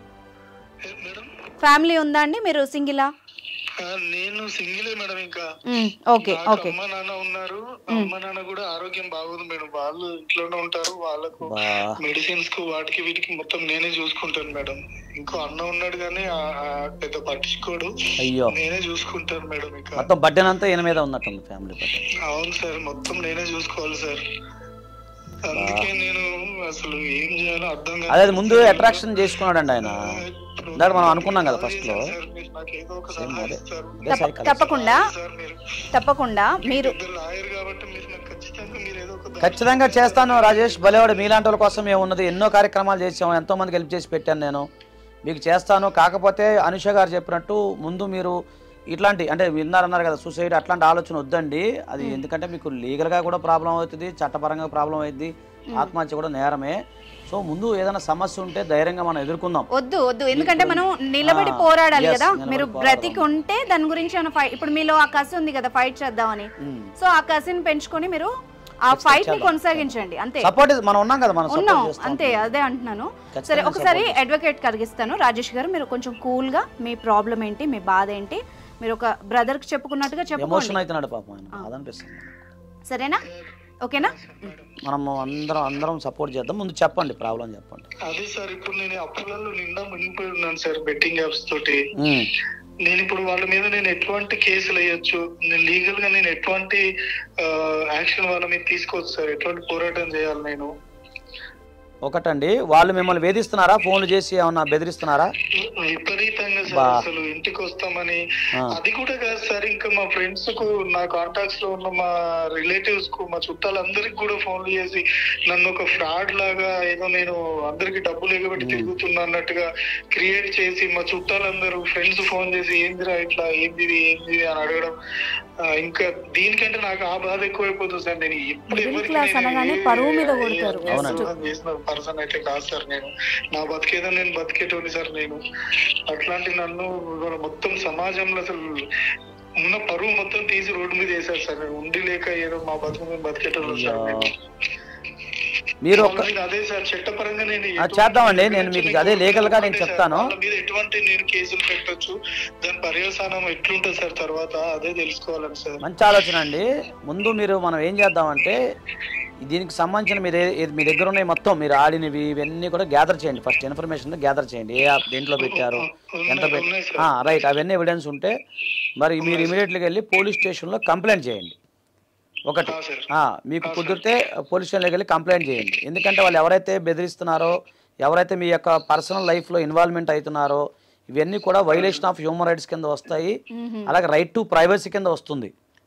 మేడం ఫ్యామిలీ ఉందా అండి మీరు సింగిలా ఆ, నేను సింగిలే మేడం ఇంకా మ్, ఓకే నాకు ఓకే అమ్మ నాన్న ఉన్నారు అమ్మ నాన్న కూడా ఆరోగ్యం బాగుంది మేడం వాళ్ళు ఇంట్లోనే ఉంటారు వాళ్ళకు బా మెడిసిన్స్ కు వాటికి వీటికి మొత్తం నేనే చూసుకుంటాను మేడం ఇంకో అన్న ఉన్నాడు కానీ ఆ- ఆ పెద్ద పట్టించుకోడు అయ్యో నేనే చూసుకుంటాను మేడం ఇంకా మొత్తం బడ్డెన్ అంతా ఈయన మీద ఉన్నట్టుంది ఫ్యామిలీ బడ్డె అవును సార్ మొత్తం నేనే చూసుకోవాలి సార్ అందుకే నేను అసలు ఏం చేయాలో అర్థం కాదు. అదే అది ముందు అట్రాక్షన్ చేసుకున్నాడండి ఆయన ఇప్పుడు ఇందాక మనం అనుకున్నాం కదా ఫస్ట్ లో సార్, మీరు నాకు ఏదో ఒక సేమ్ సలహా అదే ఇస్తారు. అదే తప్ప- సైకిల్ తప్పకుండా సార్ మీరు తప్పకుండా మీరు పెద్ద లాయర్ కాబట్టి మీరు నాకు ఖచ్చితంగా మీరు ఏదో ఒక దారి ఖచ్చితంగా చేస్తాను రాజేష్ బలేవాడు మీలాంటి వాళ్ళ కోసం ఏమున్నది ఎన్నో కార్యక్రమాలు చేసాము ఎంతో మందికి హెల్ప్ చేసి పెట్టాను నేను మీకు చేస్తాను కాకపోతే అనుష గారు చెప్పినట్టు ముందు మీరు ఇట్లాంటి అంటే విన్నారన్నారు కదా సూసైడ్ అట్లాంటి ఆలోచన వద్దండి అది ఎందుకంటే మీకు లీగల్గా కూడా ప్రాబ్లం అవుతుంది చట్టపరంగా ప్రాబ్లం అవుతుంది ఆత్మహత్య కూడా నేరమే సో ముందు ఏదైనా సమస్య ఉంటే ధైర్యంగా మనం ఎదుర్కొందాం వద్దు వద్దు ఎందుకంటే మనం నిలబడి ఆ, పోరాడాలి yes, కదా నిలబడి మీరు పోరాడాలి. బ్రతికి ఉంటే దాని గురించి ఏమైనా ఫైట్ ఇప్పుడు మీలో ఆ కసి ఉంది కదా ఫైట్ చేద్దామని ఉమ్. సో ఆ కసిని పెంచుకొని మీరు ఆ ఫైట్ ని కొనసాగించండి అంతే సపోర్ట్ మనం ఉన్నాం కదా మనం ఉన్నాం సపోర్ట్ చేస్తాం అంతే అదే అంటున్నాను ఖచ్చితంగా సరే ఒకసారి support అడ్వకేట్ కలిగిస్తాను రాజేష్ గారు మీరు కొంచెం కూల్ గా మీ ప్రాబ్లం ఏంటి మీ బాధ ఏంటి మీరు ఒక బ్రదర్ కి చెప్పుకున్నట్టుగా ఎమోషన్ చెప్పుకోండి అవుతున్నాడు పాపం ఆయన బాధ అనిపిస్తుంది సరేనా ఓకేనా మనం అందరం అందరం సపోర్ట్ చేద్దాం ముందు చెప్పండి ప్రాబ్లం చెప్పండి అదే సార్ ఇప్పుడు నేను అప్పులలో నిండా మునిగిపోయి ఉన్నాను సార్ బెట్టింగ్ యాప్స్ తోటి ఉమ్. నేను ఇప్పుడు వాళ్ళ మీద నేను ఎటువంటి కేసులు వేయొచ్చు నేను లీగల్ గా నేను ఎటువంటి యాక్షన్ వాళ్ళ మీద తీసుకోవచ్చు సార్ ఎటువంటి పోరాటం చేయాలి నేను ఒకటండి వాళ్ళు మిమ్మల్ని వేధిస్తున్నారా ఫోన్లు చేసి ఏమన్నా బెదిరిస్తున్నారా విపరీతంగా సార్ బా. అసలు ఇంటికి వస్తామని ఆ. అది కూడా కాదు సార్ ఇంకా మా ఫ్రెండ్స్ కు నా కాంటాక్ట్స్ లో ఉన్న మా రిలేటివ్స్ కు మా చుట్టాలందరికి కూడా ఫోన్లు చేసి నన్ను ఒక ఫ్రాడ్ లాగా ఏదో నేను అందరికి డబ్బులు ఎగబెట్టి తిరుగుతున్నా అన్నట్టుగా క్రియేట్ చేసి మా చుట్టాలందరూ ఫ్రెండ్స్ ఫోన్ చేసి ఏందిరా ఇట్లా ఏంది ఇది, ఏంది ఇది అని అడగడం ఆ, ఇంకా దీనికంటే నాకు ఆ బాధ ఎక్కువైపోతుంది సార్ నేను ఎప్పుడు Middle ఎవరికి class నేను అనగానే ఏ- పరువు మీద ఏ కొడతారు. అన్యాయం అవునండి. చేసిన పర్సన్ అయితే కాదు సార్ నేను నా బతికేదో నేను బతికేటోని సార్ నేను అట్లాంటి నన్ను ఇవాళ మొత్తం సమాజంలో అసలు ఉన్న పరువు మొత్తం తీసి రోడ్డు మీద వేశారు సార్ నేను ఉండి లేక ఏదో మా బతుకు మేము బతికేటోళ్ళు సార్ అయ్యో. నేను. మీరు ఒక వాళ్ళ మీద అదే సార్ చట్టపరంగా నేను ఆ, చేద్దామండి. నేను మీకు అదే legal గా నేను సార్, చెప్తాను. వాళ్ళ మీద ఎటువంటి నేను కేసులు పెట్టొచ్చు దాని పర్యవసానం ఎట్లుంటుంది సార్ తర్వాత అదే తెలుసుకోవాలని సార్ మంచి ఆలోచన అండి ముందు మీరు మనం ఏం చేద్దామంటే దీనికి సంబంధించిన మీరు ఏ- ఏ- మీ దగ్గర ఉన్నాయి మొత్తం మీరు ఆడినవి ఇవన్నీ కూడా గ్యాదర్ చేయండి ఫస్ట్ ఇన్ఫర్మేషన్ గ్యాదర్ చేయండి ఏ యాప్ దేంట్లో పెట్టారు ఎంత ఉన్నాయి, పెట్టి ఉన్నాయి సార్. రైట్ అవన్నీ ఎవిడెన్స్ ఉంటే మరి మీరు ఇమీడియట్గా వెళ్ళి పోలీస్ స్టేషన్లో కంప్లైంట్ చేయండి ఒకటి ఆ, సార్. ఆ, మీకు కుదిరితే పోలీస్ స్టేషన్లోకి వెళ్ళి కంప్లైంట్ చేయండి ఎందుకంటే వాళ్ళు ఎవరైతే బెదిరిస్తున్నారో ఎవరైతే మీ యొక్క పర్సనల్ లైఫ్లో ఇన్వాల్వ్మెంట్ అవుతున్నారో ఇవన్నీ కూడా వైలేషన్ ఆఫ్ హ్యూమన్ రైట్స్ కింద వస్తాయి అలాగే రైట్ టు ప్రైవసీ కింద వస్తుంది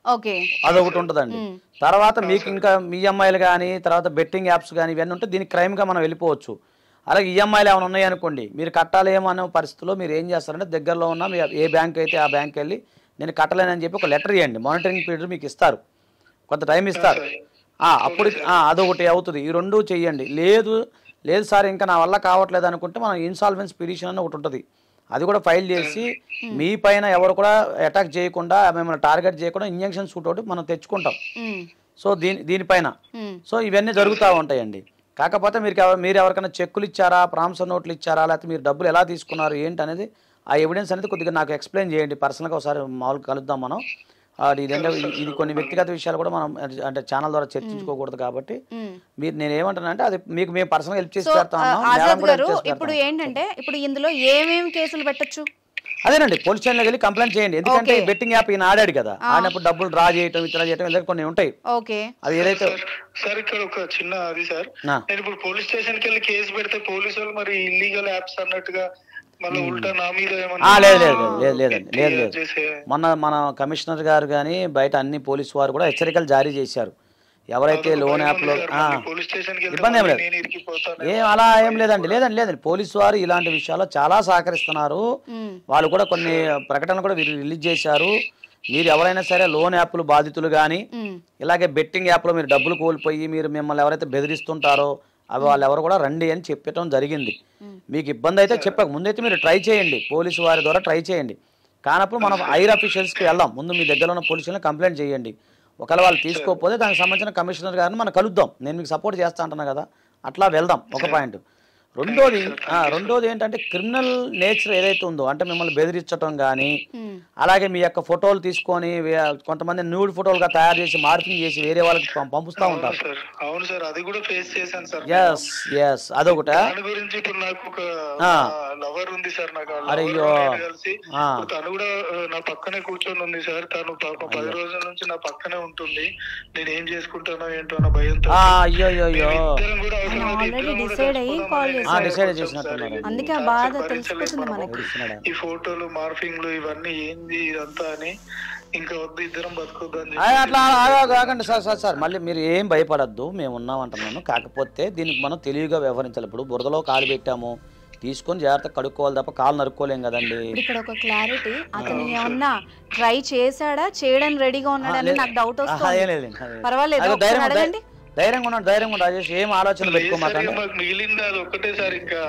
ఓకే అదొకటి ఉంటుందండి తర్వాత మీకు ఇంకా ఈఎంఐలు కానీ తర్వాత బెట్టింగ్ యాప్స్ కానీ ఇవన్నీ ఉంటే దీనికి క్రైమ్గా మనం వెళ్ళిపోవచ్చు అలాగే ఈఎంఐలు ఏమైనా ఉన్నాయి అనుకోండి మీరు కట్టాలేమో అనే పరిస్థితిలో మీరు ఏం చేస్తారంటే దగ్గరలో ఉన్న మీ ఏ బ్యాంక్ అయితే ఆ బ్యాంక్ వెళ్ళి నేను కట్టలేనని చెప్పి ఒక లెటర్ ఇవ్వండి మానిటరింగ్ పీరియడ్ మీకు ఇస్తారు కొంత టైం ఇస్తారు ఆ, అప్పుడు ఆ, అదొకటి అవుతుంది ఈ రెండు చెయ్యండి లేదు లేదు సార్ ఇంకా నా వల్ల కావట్లేదు అనుకుంటే మనం ఇన్సాల్వెన్స్ పిటిషన్ అని ఒకటి ఉంటుంది అది కూడా ఫైల్ చేసి మీ పైన ఎవరు కూడా అటాక్ చేయకుండా మిమ్మల్ని టార్గెట్ చేయకుండా ఇంజక్షన్ సూట్ ఒకటి మనం తెచ్చుకుంటాం ఉమ్, సో దీని దీనిపైన ఉమ్, సో ఇవన్నీ జరుగుతూ ఉంటాయండి కాకపోతే మీరు ఎవ- మీరు ఎవరికైనా చెక్కులు ఇచ్చారా ప్రామిసర్ నోట్లు ఇచ్చారా లేకపోతే మీరు డబ్బులు ఎలా తీసుకున్నారు ఏంటి అనేది ఆ ఎవిడెన్స్ అనేది కొద్దిగా నాకు ఎక్స్ప్లెయిన్ చేయండి పర్సనల్గా ఒకసారి మామూలుగా కలుద్దాం మనం అది ఇదంటే ఇది కొన్ని వ్యక్తిగత విషయాలు కూడా మనం అంటే ఛానల్ ద్వారా చర్చించుకోకూడదు కాబట్టి ఉమ్. మీరు నేను ఏమంటానంటే అది మీకు మేము పర్సనల్గా హెల్ప్ చేసి సో పెడతా ఆ, ఉన్నాం మేడం ఆజాద్ కూడా గారు help చేసి ఇప్పుడు పెడతాం. ఏంటంటే ఇప్పుడు ఇందులో ఏమేమి కేసులు పెట్టొచ్చు అదేనండి పోలీస్ స్టేషన్లోకి వెళ్ళి కంప్లైంట్ చేయండి ఎందుకంటే Okay. బెట్టింగ్ యాప్ ఈయన ఆడాడు కదా ఆడినప్పుడు డబ్బులు డ్రా చేయటం ఇతర చేయటం ఇలా కొన్ని ఉంటాయి ఓకే అవి ఏదైతే సార్ ఇక్కడ ఒక చిన్న అది సార్ నా. నేను ఇప్పుడు పోలీస్ స్టేషన్ కి వెళ్ళి కేసు పెడితే పోలీసు వాళ్ళు మరి ఇల్లీగల్ యాప్స్ అన్నట్టుగా మళ్ళీ ఉల్టా నా మీద ఆ, ఏమన్నా లేదు లేదు లేదు, లేదు లేదండి లేదు లేదు చేసే మొన్న మన కమిషనర్ గారు కానీ బయట అన్ని పోలీసు వారు కూడా హెచ్చరికలు జారీ చేశారు ఎవరైతే లోన్ యాప్లో ఆ, పోలీస్ స్టేషన్ కి వెళ్తే ఇబ్బంది ఏం మళ్ళీ లేదు. నేను ఇరికిపోతాను ఏం అలా ఏం లేదండి లేదండి లేదండి పోలీసు వారు ఇలాంటి విషయాల్లో చాలా సహకరిస్తున్నారు ఉమ్, వాళ్ళు కూడా కొన్ని ప్రకటనలు కూడా వీరు రిలీజ్ చేశారు మీరు ఎవరైనా సరే లోన్ యాప్లు బాధితులు కానీ ఉమ్, ఇలాగే బెట్టింగ్ యాప్లో మీరు డబ్బులు కోల్పోయి మీరు మిమ్మల్ని ఎవరైతే బెదిరిస్తుంటారో అవి వాళ్ళు ఎవరు కూడా రండి అని చెప్పటం జరిగింది మీకు ఇబ్బంది అయితే చెప్పక ముందైతే మీరు ట్రై చేయండి పోలీసు వారి ద్వారా ట్రై చేయండి కానప్పుడు మనం ఐర్ అఫీషియల్స్కి వెళ్దాం ముందు మీ దగ్గర ఉన్న పోలీసులను కంప్లైంట్ చేయండి ఒకవేళ వాళ్ళు తీసుకోకపోతే దానికి సంబంధించిన కమిషనర్ గారిని మనం కలుద్దాం నేను మీకు సపోర్ట్ చేస్తా అంటున్నా కదా అట్లా వెళ్దాం ఒక పాయింట్ రెండోది ఆ, రెండోది ఏంటంటే క్రిమినల్ నేచర్ ఏదైతే ఉందో అంటే మిమ్మల్ని బెదిరించడం కానీ ఉమ్, అలాగే మీ యొక్క ఫోటోలు తీసుకొని వే- కొంతమంది న్యూడ్ ఫోటోలుగా తయారు చేసి మార్కింగ్ చేసి వేరే వాళ్ళకి పం- పంపుస్తూ అవును ఉంటారు సార్ అవును సార్ అది కూడా ఫేస్ చేశాను సార్ ఎస్ ఎస్ అదొకట దాని గురించి ఇప్పుడు నాకు ఒక ఆ. లవర్ ఉంది సార్ నాకు ఆ అరే lover అయ్యో. నేను కలిసి ఆ. ఇప్పుడు తను కూడా ఆ, నా పక్కనే కూర్చొని ఉంది సార్ తను పాపం పది రోజుల నుంచి నా పక్కనే ఉంటుంది నేను ఏం చేసుకుంటానో ఏంటో అన్న భయంతో ఆ, అయ్యో అయ్యో అయ్యో ఇద్దరం కూడా అవసరం అయితే already ఇద్దరం కూడా decide అయ్యి చచ్చిపోదామని call నేను చేశారు. ఆ, decide వచ్చాం చేసినట్టున్నారు. సార్. అందుకే ఆ ఈ బాధ టార్చర్ తెలిసిపోతుంది భరించలేక మనకి. ఏడుస్తున్నాడా? ఈ ఫోటోలు మార్ఫింగ్లు ఇవన్నీ ఏంది ఇదంతా అని ఇంకా వద్దు ఇద్దరం బతుకుద్దని ఆ, అట్లా ఆగా- కాకండి సార్ సార్ సార్ మళ్ళీ మీరు ఏం భయపడద్దు మేము ఉన్నాం అంటున్నాను కాకపోతే దీనికి మనం తెలివిగా వ్యవహరించాలి ఇప్పుడు బురదలో కాలు పెట్టాము తీసుకొని జాగ్రత్త కడుక్కోవాలి తప్ప కాలు నరుక్కోలేం కదండి ఇప్పుడు ఇక్కడ ఒక క్లారిటీ అతను ఏమన్నా ట్రై చేశాడా చేయడానికి రెడీగా ఉన్నాడని నాకు డౌట్ ఆహా, వస్తుంది ఏం లేదండి, అదే. పర్వాలేదు అదే ఒకసారి ధైర్యం అడగండి ధైర్యంగా ఉన్నాడు ధైర్యంగా ఉన్నాడు రాజేష్ ఏం ఆలోచన పెట్టుకోమాకండి మాకు మిగిలింది అది ఒక్కటే సార్ ఇంకా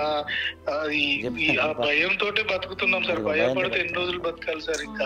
అది ఈ- ఆ భయంతో బతుకుతున్నాం సార్ భయపడితే ఎన్ని రోజులు బతకాలి సార్ ఇంకా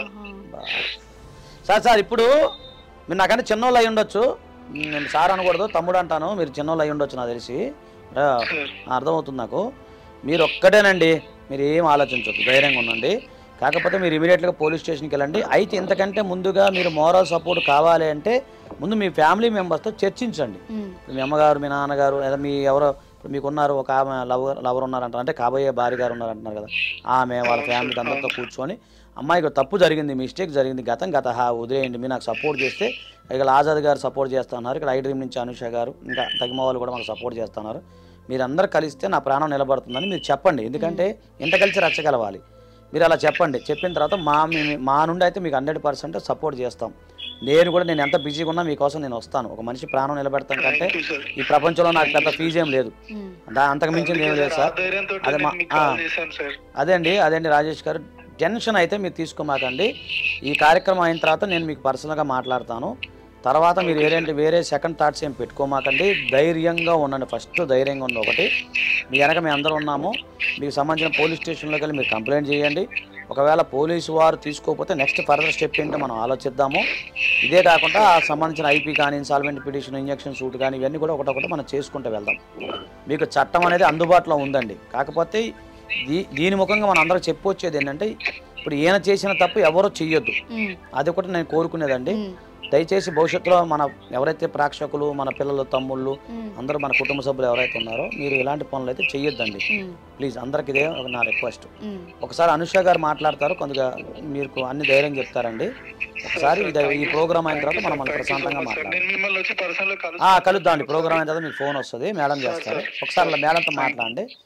సార్ సార్ ఇప్పుడు మీరు నాకంటే చిన్నోళ్ళు అయి ఉండొచ్చు నేను సార్ అనకూడదు తమ్ముడు అంటాను మీరు చిన్నోళ్ళు అయి ఉండొచ్చు నాకు తెలిసి ఆ, అర్థమవుతుంది నాకు మీరు ఒక్కటేనండి మీరు ఏం ఆలోచించొద్దు ధైర్యంగా ఉండండి కాకపోతే మీరు ఇమీడియట్గా పోలీస్ స్టేషన్కి వెళ్ళండి అయితే ఇంతకంటే ముందుగా మీరు మోరల్ సపోర్ట్ కావాలి అంటే ముందు మీ ఫ్యామిలీ మెంబర్స్తో చర్చించండి ఉమ్, ఇప్పుడు మీ అమ్మగారు మీ నాన్నగారు లేదా మీ ఎవరో ఇప్పుడు మీకు ఉన్నారు ఒక ఆమె లవర్ లవర్ ఉన్నారంటారు అంటే కాబోయే భార్య గారు ఉన్నారంటున్నారు కదా ఆమె వాళ్ళ ఫ్యామిలీ అందరితో కూర్చొని అమ్మాయికి తప్పు జరిగింది మిస్టేక్ జరిగింది గతం గత హా వదిలేయండి మీరు నాకు సపోర్ట్ చేస్తే ఇక్కడ ఆజాద్ గారు సపోర్ట్ చేస్తున్నారు ఇక్కడ ఐ డ్రీమ్ నుంచి అనుష గారు ఇంకా తగిమ వాళ్ళు కూడా మాకు సపోర్ట్ చేస్తున్నారు మీరందరూ కలిస్తే నా ప్రాణం నిలబడుతుందని మీరు చెప్పండి ఎందుకంటే ఇంత కలిసి రచ్చగలవాలి మీరు అలా చెప్పండి చెప్పిన తర్వాత మా మీ- మా నుండి అయితే మీకు హండ్రెడ్ పర్సెంట్ సపోర్ట్ చేస్తాం నేను కూడా నేను ఎంత బిజీగా ఉన్నా మీకోసం నేను వస్తాను ఒక మనిషి ప్రాణం నిలబెడతాం కంటే Thank you, sir. ఈ ప్రపంచంలో నాకు పెద్ద ఫీజు ఏం లేదు ఉమ్. దా- అంతకు మించింది ఏం లేదు సార్ ధైర్యంతో అదే మా మీకు ఆ, కాల్ చేశాను సార్ అదే అండి అదే అండి రాజేష్ గారు టెన్షన్ అయితే మీరు తీసుకోమాకండి ఈ కార్యక్రమం అయిన తర్వాత నేను మీకు పర్సనల్గా మాట్లాడతాను తర్వాత మీరు వేరేంటి వేరే సెకండ్ థాట్స్ ఏం పెట్టుకోమాకండి ధైర్యంగా ఉండండి ఫస్ట్ ధైర్యంగా ఉండి ఒకటి మీ వెనక మేము అందరూ ఉన్నాము మీకు సంబంధించిన పోలీస్ స్టేషన్లోకి వెళ్ళి మీరు కంప్లైంట్ చేయండి ఒకవేళ పోలీసు వారు తీసుకోకపోతే నెక్స్ట్ ఫర్దర్ స్టెప్ ఏంటో మనం ఆలోచిద్దాము ఇదే కాకుండా ఆ సంబంధించిన ఐపీ కానీ ఇన్సాల్వెంట్ పిటిషన్ ఇంజక్షన్ సూట్ కానీ ఇవన్నీ కూడా ఒకటొకటి మనం చేసుకుంటూ వెళ్దాం మీకు చట్టం అనేది అందుబాటులో ఉందండి కాకపోతే దీ దీని ముఖంగా మనం అందరూ చెప్పొచ్చేది ఏంటంటే ఇప్పుడు ఈయన చేసిన తప్పు ఎవరో చెయ్యొద్దు ఉమ్, అది ఒకటి నేను కోరుకునేదండి ఉమ్, దయచేసి భవిష్యత్తులో మన ఎవరైతే ప్రేక్షకులు మన పిల్లలు తమ్ముళ్ళు ఉమ్, అందరూ మన కుటుంబ సభ్యులు ఎవరైతే ఉన్నారో మీరు ఇలాంటి పనులు అయితే చెయ్యొద్దండి ఉమ్, ప్లీజ్ అందరికి ఇదే ఒక నా రిక్వెస్ట్ ఉమ్. ఒకసారి అనుష గారు మాట్లాడతారు కొద్దిగా మీకు అన్ని ధైర్యం చెప్తారండి ఒకసారి ఇది ఈ ప్రోగ్రామ్ అయిన తర్వాత మనం మళ్ళీ ప్రశాంతంగా సార్ మాట్లాడాలి నేను మిమ్మల్ని వచ్చి పర్సనల్ కలుద్దాం అండి ప్రోగ్రామ్ అయిన తర్వాత మీకు ఫోన్ వస్తుంది మేడం చేస్తారు ఒకసారి అలా మేడంతో మాట్లాడండి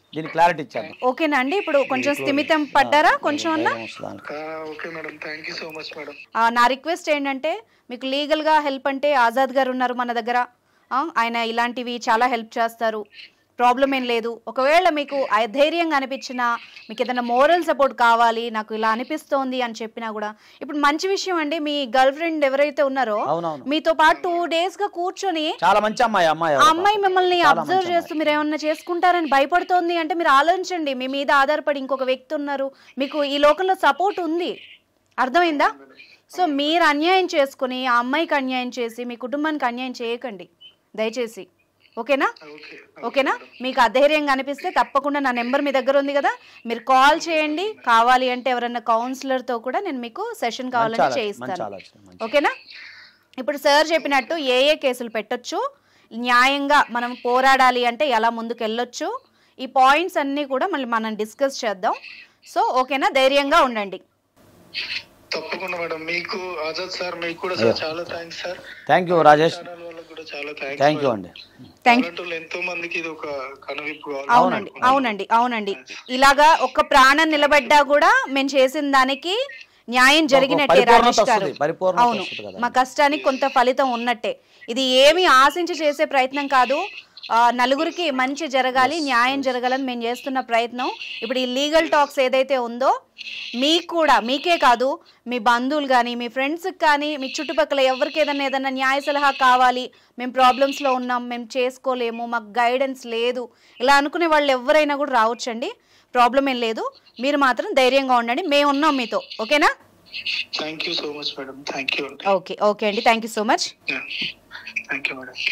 దీనికి క్లారిటీ ఇచ్చాను ఓకేనా అండి ఇప్పుడు కొంచెం స్థిమితం పడ్డారా కొంచెం అన్నా okay madam thank you so much madam ఆ, నా రిక్వెస్ట్ ఏంటంటే మీకు లీగల్గా హెల్ప్ అంటే ఆజాద్ గారు ఉన్నారు మన దగ్గర ఆ, ఆయన ఇలాంటివి చాలా హెల్ప్ చేస్తారు ప్రాబ్లం ఏం లేదు ఒకవేళ మీకు అధైర్యంగా అనిపించినా మీకు ఏదైనా మోరల్ సపోర్ట్ కావాలి నాకు ఇలా అనిపిస్తోంది అని చెప్పినా కూడా ఇప్పుడు మంచి విషయం అండి మీ గర్ల్ ఫ్రెండ్ ఎవరైతే ఉన్నారో అవునవును మీతో పాటు టూ డేస్ గా కూర్చొని చాలా మంచి అమ్మాయి అమ్మాయి ఆ ఎవరో అమ్మాయి పాపం. మిమ్మల్ని చాలా అబ్జర్వ్ మంచి చేస్తూ మీరు ఏమన్నా చేసుకుంటారని భయపడుతోంది అంటే మీరు ఆలోచించండి మీ మీద ఆధారపడి ఇంకొక వ్యక్తి ఉన్నారు మీకు ఈ లోకంలో సపోర్ట్ ఉంది అర్థమైందా సో మీరు అన్యాయం చేసుకుని ఆ అమ్మాయికి అన్యాయం చేసి మీ కుటుంబానికి అన్యాయం చేయకండి దయచేసి ఓకేనా ఓకే ఓకేనా మీకు అధైర్యంగా అనిపిస్తే తప్పకుండా నా నెంబర్ మీ దగ్గర ఉంది కదా మీరు కాల్ చేయండి కావాలి అంటే ఎవరైనా కౌన్సిలర్తో కూడా నేను మీకు సెషన్ మంచి కావాలంటే ఆలోచన, మంచి చేయిస్తాను ఆలోచన మంచి ఓకేనా ఇప్పుడు సార్ చెప్పినట్టు ఏ ఏ కేసులు పెట్టొచ్చు న్యాయంగా మనం పోరాడాలి అంటే ఎలా ముందుకు వెళ్ళొచ్చు ఈ పాయింట్స్ అన్నీ కూడా మళ్ళీ మనం డిస్కస్ చేద్దాం సో ఓకేనా ధైర్యంగా ఉండండి తప్పకుండా మేడం మీకు ఆజాద్ సార్ మీకు కూడా సార్ చాలా thanks sir thank you Rajesh channel వాళ్ళకి కూడా చాలా థ్యాంక్స్ థ్యాంక్ యూ అండి థ్యాంక్ అలాంటి ఎంతో మందికి ఇది ఒక కనువిప్పు అవునండి అవునండి అవునండి ఇలాగా ఒక ప్రాణం నిలబడ్డా కూడా మేము చేసిన దానికి న్యాయం జరిగినట్టే పరిపూర్ణత రాజేష్ గారు వస్తుంది, పరిపూర్ణత అవును వస్తుంది కదా. మా కష్టానికి కొంత ఫలితం ఉన్నట్టే ఇది ఏమి ఆశించి చేసే ప్రయత్నం కాదు ఆ, నలుగురికి మంచి జరగాలి న్యాయం జరగాలని మేము చేస్తున్న ప్రయత్నం ఇప్పుడు ఈ లీగల్ టాక్స్ ఏదైతే ఉందో మీకు కూడా మీకే కాదు మీ బంధువులు కానీ మీ ఫ్రెండ్స్కి కానీ మీ చుట్టుపక్కల ఎవరికి ఏదైనా ఏదైనా న్యాయ సలహా కావాలి మేము ప్రాబ్లమ్స్లో ఉన్నాం మేము చేసుకోలేము మాకు గైడెన్స్ లేదు ఇలా అనుకునే వాళ్ళు ఎవరైనా కూడా రావచ్చండి ప్రాబ్లం ఏం లేదు మీరు మాత్రం ధైర్యంగా ఉండండి మేము ఉన్నాం మీతో ఓకేనా thank you so much madam thank you okay okay అండి thank you so much thank you madam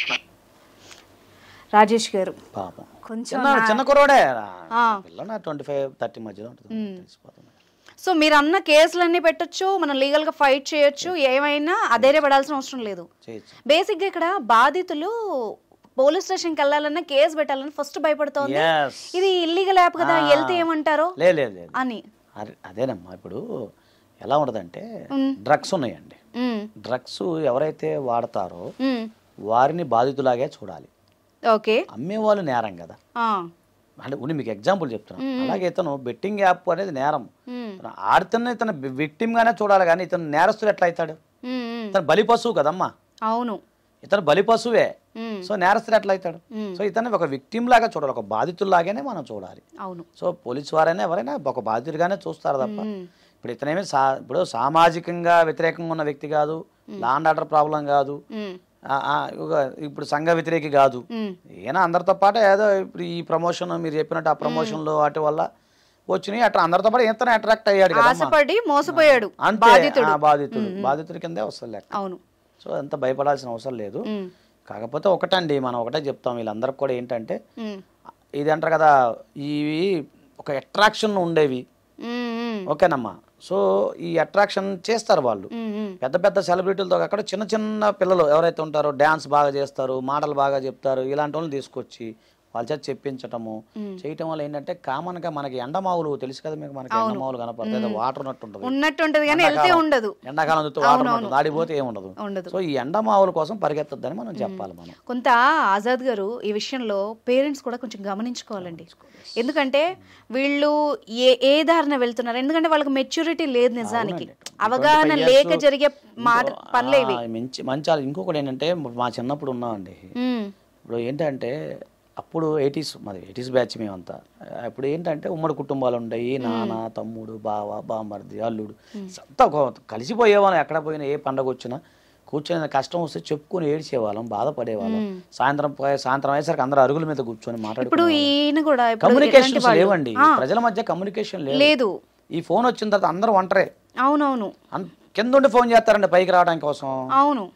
Rajesh garu పాపం కొంచెం చిన్న నా- చిన్న కుర్రోడే ఆ. పిల్ల ట్వంటీ ఫైవ్ థర్టీ మధ్యలో ఉంటుంది తెలిసిపోతుంది సో మీరు అన్న కేసులన్నీ పెట్టొచ్చు మనం లీగల్ గా ఫైట్ చేయొచ్చు ఏమైనా అధైర్యపడాల్సిన అవసరం లేదు చేయొచ్చు బేసిక్ గా ఇక్కడ బాధితులు పోలీస్ స్టేషన్కి వెళ్ళాలన్నా కేసు పెట్టాలన్నా ఫస్ట్ భయపడుతోంది Yes. ఇది ఇల్లీగల్ యాప్ కదా ఆ. వెళ్తే ఏమంటారో లేదు లేదు లేదు అని అరే- అదేనమ్మా ఇప్పుడు ఎలా ఉండదంటే డ్రగ్స్ ఉన్నాయండి ఉమ్, డ్రగ్స్ ఎవరైతే వాడతారో ఉమ్, వారిని బాధితులాగే చూడాలి ఓకే అమ్మేవాళ్ళు నేరం కదా ఆ, అంటే ఉన్ని మీకు ఎగ్జాంపుల్ చెప్తున్నాను అలాగే ఇతను బెట్టింగ్ యాప్ అనేది నేరం ఉమ్, ఇతను ఆడుతున్న ఇతను విక్టిమ్ గానే చూడాలి కానీ ఇతను నేరస్తుడు ఎట్లా అవుతాడు ఉమ్, ఉమ్, ఇతను బలి పశువు కదమ్మా అవును ఇతను బలి పశువే ఉమ్, సో నేరస్తుడు ఎట్లా అవుతాడు సో ఇతను ఒక విక్టిమ్ లాగా చూడాలి ఒక బాధితుల్లాగానే మనం చూడాలి అవును సో పోలీసు వారైనా ఎవరైనా ఒక బాధితుడిగానే చూస్తారు తప్ప ఉమ్, ఇప్పుడు ఇతనేమి సా ఇప్పుడు సామాజికంగా వ్యతిరేకంగా ఉన్న వ్యక్తి కాదు లాండ్ ఆర్డర్ ప్రాబ్లం కాదు ఉమ్, ఆ, ఆ, ఒక- ఇప్పుడు సంఘ వ్యతిరేకి కాదు ఉమ్, ఈయన అందరితో పాటు ఏదో ఇప్పుడు ఈ ప్రమోషన్ మీరు చెప్పినట్టు ఆ ప్రమోషన్లో వాటి వల్ల వచ్చినాయి అట్లా అందరితో పాటు ఇతను అట్రాక్ట్ అయ్యాడు కదా ఆశపడి మోసపోయాడు అంతే బాధితుడు ఆ, బాధితుడు బాధితుడి కిందే వస్తుంది లెక్క అవును సో అంత భయపడాల్సిన అవసరం లేదు ఉమ్, కాకపోతే ఒకటండి మనం ఒకటే చెప్తాం వీళ్ళందరికి కూడా ఏంటంటే ఉమ్, ఇది అంటారు కదా ఇవి ఒక అట్రాక్షన్ ఉండేవి ఉమ్, ఉమ్, ఓకేనమ్మా సో ఈ అట్రాక్షన్ చేస్తారు వాళ్ళు ఉమ్, ఉమ్, పెద్ద పెద్ద సెలబ్రిటీలతో అక్కడ చిన్న చిన్న పిల్లలు ఎవరైతే ఉంటారో డ్యాన్స్ బాగా చేస్తారు మాటలు బాగా చెప్తారు ఇలాంటి వాళ్ళని తీసుకొచ్చి వాళ్ళ చేత చెప్పించటము చేయటం వల్ల ఏంటంటే కామన్ గా మనకి ఎండమావులు తెలుసు కదా మీకు మనకి ఎండమావులు కనపడతాయి ఏదో వాటర్ ఉన్నట్టు ఉంటుంది ఉన్నట్టుంటది కానీ వెళ్తే ఎండాకాలం- ఉండదు ఎండాకాలం చూస్తే వాటర్ ఉంటుంది ఆడిపోతే ఏమి ఉండదు ఉండదు సో ఈ ఎండమావుల కోసం పరిగెత్తద్దని మనం చెప్పాలి మనం కొంత ఆజాద్ గారు ఈ విషయంలో పేరెంట్స్ కూడా కొంచెం గమనించుకోవాలండి ఎందుకంటే వీళ్ళు ఏ ఏ దారిన వెళ్తున్నారు ఎందుకంటే వాళ్ళకి మెచ్యూరిటీ లేదు నిజానికి అవగాహన 25 లేక years జరిగే మాట పనులే ఇవి ఆ, మంచి మంచి ఆలో- ఇంకొకటి ఏంటంటే మా చిన్నప్పుడు ఉన్నామండి ఉమ్, ఇప్పుడు ఏంటంటే అప్పుడు ఎయిటీస్ మాది ఎయిటీస్ బ్యాచ్ మేమంతా అప్పుడు ఏంటంటే ఉమ్మడి కుటుంబాలు ఉండయి నాన్న తమ్ముడు బావ బామ్మర్ది అల్లుడు అంతా ఒక- కలిసిపోయేవాళ్ళం ఎక్కడ పోయినా ఏ పండగ వచ్చినా కూర్చొని కష్టం వస్తే చెప్పుకొని ఏడ్చేవాళ్ళం బాధపడేవాళ్ళం సాయంత్రం పోయే సాయంత్రం అయ్యేసరికి అందరూ అరుగుల మీద కూర్చొని ఇప్పుడు మాట్లాడుకునే ఈయన కూడా ఇప్పుడు కమ్యూనికేషన్స్ ఇలాంటి వాళ్ళు- లేవండి ఆ, ప్రజల మధ్య కమ్యూనికేషన్ లేదు లేదు ఈ ఫోన్ వచ్చిన తర్వాత అందరూ ఒంటరే అవునవును అన్- కింద ఉండి ఫోన్ చేస్తారండి పైకి రావడానికి కోసం అవును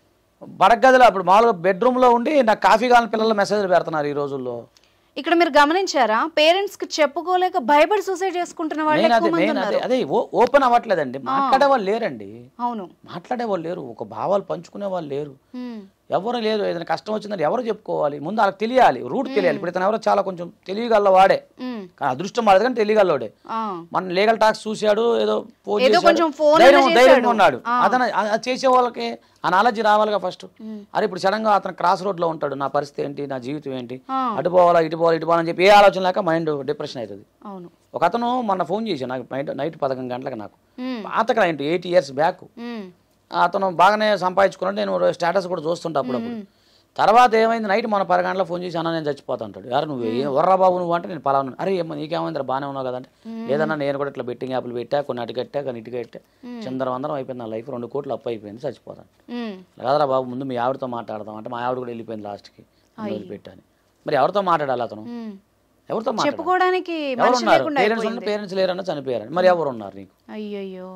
బడగదిలో అప్పుడు మామూలుగా బెడ్రూమ్ లో ఉండి నాకు కాఫీ కావాలని పిల్లలు మెసేజ్లు పెడుతున్నారు ఈ రోజుల్లో ఇక్కడ మీరు గమనించారా పేరెంట్స్ కి చెప్పుకోలేక భయపడి సూసైడ్ చేసుకుంటున్న వాళ్ళు మెయిన్ అదే ఎక్కువ మంది మెయిన్ అదే ఉన్నారు అదే ఓ- ఓపెన్ అవ్వట్లేదండి మాట్లాడే వాళ్ళు లేరండి అవును మాట్లాడే వాళ్ళు లేరు ఒక భావాలు పంచుకునే వాళ్ళు లేరు ఉమ్, ఎవరు లేదు ఏదైనా కష్టం వచ్చిందని ఎవరు చెప్పుకోవాలి ముందు వాళ్ళకి తెలియాలి రూట్ తెలియాలి ఇప్పుడు ఇతను ఎవరో చాలా కొంచెం తెలియగల వాడే మ్మ్. కానీ అదృష్టం వాడదు కానీ తెలియగలవాడే ఆ. మన లీగల్ టాక్స్ చూశాడు ఏదో ఫోన్ ఏదో చేశాడు. కొంచెం phone ధైర్యం అయినా ధైర్యంగా చేశాడు. ఉన్నాడు ఆ. అతను ఆ- ఆ చేసే వాళ్ళకి ఆ నాలెడ్జ్ రావాలిగా ఫస్ట్ అరే ఇప్పుడు సడన్ గా అతను క్రాస్ రోడ్ లో ఉంటాడు నా పరిస్థితి ఏంటి నా జీవితం ఏంటి ఆ. అటు పోవాలా ఇటు పోవాలా ఇటు పోవాలని చెప్పి ఏ ఆలోచన లేక మైండ్ డిప్రెషన్ అవుతుంది అవును ఒక అతను మొన్న ఫోన్ చేశాడు నాకు నైట్ నైట్ పదకొండు గంటలకు నాకు మ్మ్. పాత client eight years back hmm. అతను బాగానే సంపాదించుకున్నాడు నేను స్టేటస్ కూడా చూస్తుంటా అప్పుడప్పుడు తర్వాత ఏమైంది నైట్ మన పది గంటల ఫోన్ చేసి అన్న నేను చచ్చిపోతా అంటాడు యారు నువ్వు ఏ వర్రా బాబు నువ్వు అంటే నేను పలాను అరే ఏమ్మా నీకేమైంది బాగానే ఉన్నావు కదంటే లేదన్నా నేను కూడా ఇట్లా బెట్టింగ్ యాప్లు పెట్టా కొన్ని అటు కట్టా కొన్ని ఇటు కట్టా చందరవందరం అయిపోయింది నా లైఫ్ రెండు కోట్లు అప్పు అయిపోయింది చచ్చిపోతాను మ్మ్. కాదరా బాబు ముందు మీ ఆవిడతో మాట్లాడదాం అంటే మా ఆవిడ కూడా వెళ్ళిపోయింది లాస్ట్కి వదిలిపెట్టాను మరి ఎవరితో మాట్లాడాలి అతను మ్మ్. ఎవరితో మాట్లాడాలి చెప్పుకోవడానికి ఎవరు మనిషి ఉన్నారు లేకుండా పేరెంట్స్ ఉన్న అయిపోయింది పేరెంట్స్ లేరన్నా చనిపోయారని మరి ఎవరు ఉన్నారు నీకు అయ్యయ్యో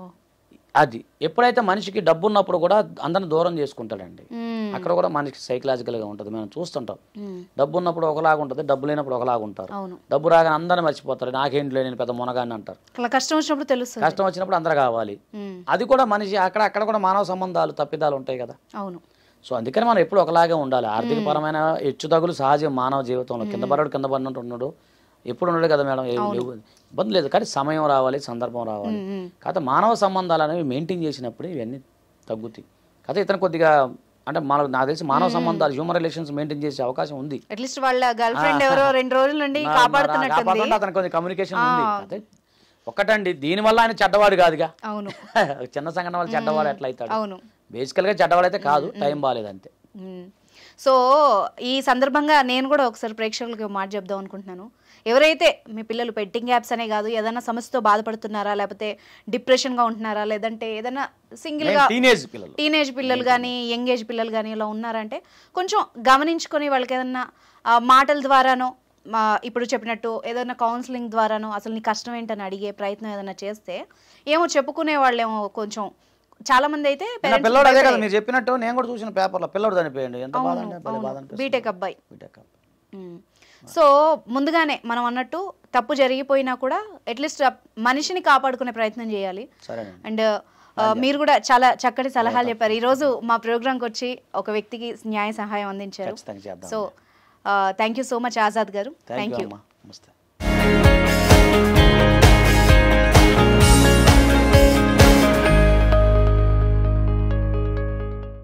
అది ఎప్పుడైతే మనిషికి డబ్బు ఉన్నప్పుడు కూడా అందరిని దూరం చేసుకుంటాడండి మ్మ్. అక్కడ కూడా మనిషికి సైకలాజికల్గా ఉంటుంది మనం చూస్తుంటాం మ్మ్. డబ్బు ఉన్నప్పుడు ఒకలాగా ఉంటుంది డబ్బు లేనప్పుడు ఒకలాగా ఉంటారు అవును డబ్బు రాగానే అందరిని మర్చిపోతారు నాకేంటి లేదు నేను పెద్ద మునగాన్ని అంటారు అలా కష్టం వచ్చినప్పుడు తెలుస్తుంది కష్టం వచ్చినప్పుడు అందరు కావాలి మ్మ్. అది కూడా మనిషి అక్కడ అక్కడ కూడా మానవ సంబంధాలు తప్పిదాలు ఉంటాయి కదా అవును సో అందుకని మనం ఎప్పుడు ఒకలాగే ఉండాలి ఆర్థిక పరమైన హెచ్చుతగులు సహజం మానవ జీవితంలో కింద పడడు కింద పడినట్టు ఉన్నాడు ఎప్పుడు ఉన్నాడు కదా మేడం ఏ- లేవు. ఇబ్బంది లేదు కానీ సమయం రావాలి సందర్భం రావాలి మ్మ్. కాకపోతే మానవ సంబంధాలు అనేవి మెయింటైన్ చేసినప్పుడు ఇవన్నీ తగ్గుతాయి కాకపోతే ఇతను కొద్దిగా అంటే మన నాకు తెలిసి మానవ సంబంధాలు హ్యూమన్ రిలేషన్స్ మెయింటైన్ చేసే అవకాశం ఉంది అట్లీస్ట్ వాళ్ళ గర్ల్ ఫ్రెండ్ ఎవరో రెండు రోజుల నుండి నా- నా- కాపాడుతున్నట్టుంది కాపాడుతుంటే అతనికి కొంచెం కమ్యూనికేషన్ ఉంది అదే ఒక్కటండి దీనివల్ల ఆయన చెడ్డవాడు కాదుగా అవును చిన్న సంఘటన వల్ల చెడ్డవాడు ఎట్లా అవుతాడు అవును బేసికల్గా చెడ్డవాడు అయితే కాదు టైం బాగాలేదు అంతే మ్మ్. సో ఈ సందర్భంగా నేను కూడా ఒకసారి ప్రేక్షకులకి ఒక మాట చెప్దాం అనుకుంటున్నాను ఎవరైతే మీ పిల్లలు బెట్టింగ్ యాప్స్ అనే కాదు ఏదైనా సమస్యతో బాధపడుతున్నారా లేకపోతే డిప్రెషన్గా ఉంటున్నారా లేదంటే ఏదైనా సింగిల్గా టీనేజ్ పిల్లలు టీనేజ్ పిల్లలు కానీ యంగ్ ఏజ్ పిల్లలు కానీ ఇలా ఉన్నారంటే కొంచెం గమనించుకొని వాళ్ళకి ఏదన్నా ఆ, మాటల ద్వారానో మా ఇప్పుడు చెప్పినట్టు ఏదైనా కౌన్సిలింగ్ ద్వారానో అసలు నీ కష్టం ఏంటని అడిగే ప్రయత్నం ఏదైనా చేస్తే ఏమో చెప్పుకునే వాళ్ళేమో కొంచెం చాలా మంది అయితే నా parents పిల్లోడు అదే కదా భయపడే- మీరు చెప్పినట్టు నేను కూడా చూసిన పేపర్లో పిల్లోడు చనిపోయాడు ఎంత బాధ అంటే భలే బాధ అనిపిస్తుంది. బీటెక్ అబ్బాయి బీటెక్ మ్మ్. సో ముందుగానే మనం అన్నట్టు తప్పు జరిగిపోయినా కూడా అట్లీస్ట్ మనిషిని కాపాడుకునే ప్రయత్నం చేయాలి సరేనండి అండ్ మీరు కూడా చాలా చక్కటి సలహాలు చెప్పారు ఈరోజు మా ప్రోగ్రాంకి వచ్చి ఒక వ్యక్తికి న్యాయ సహాయం అందించారు ఖచ్చితంగా చేద్దాం so thank you so much Azad గారు థ్యాంక్ థ్యాంక్ యూ యూ అమ్మా నమస్తే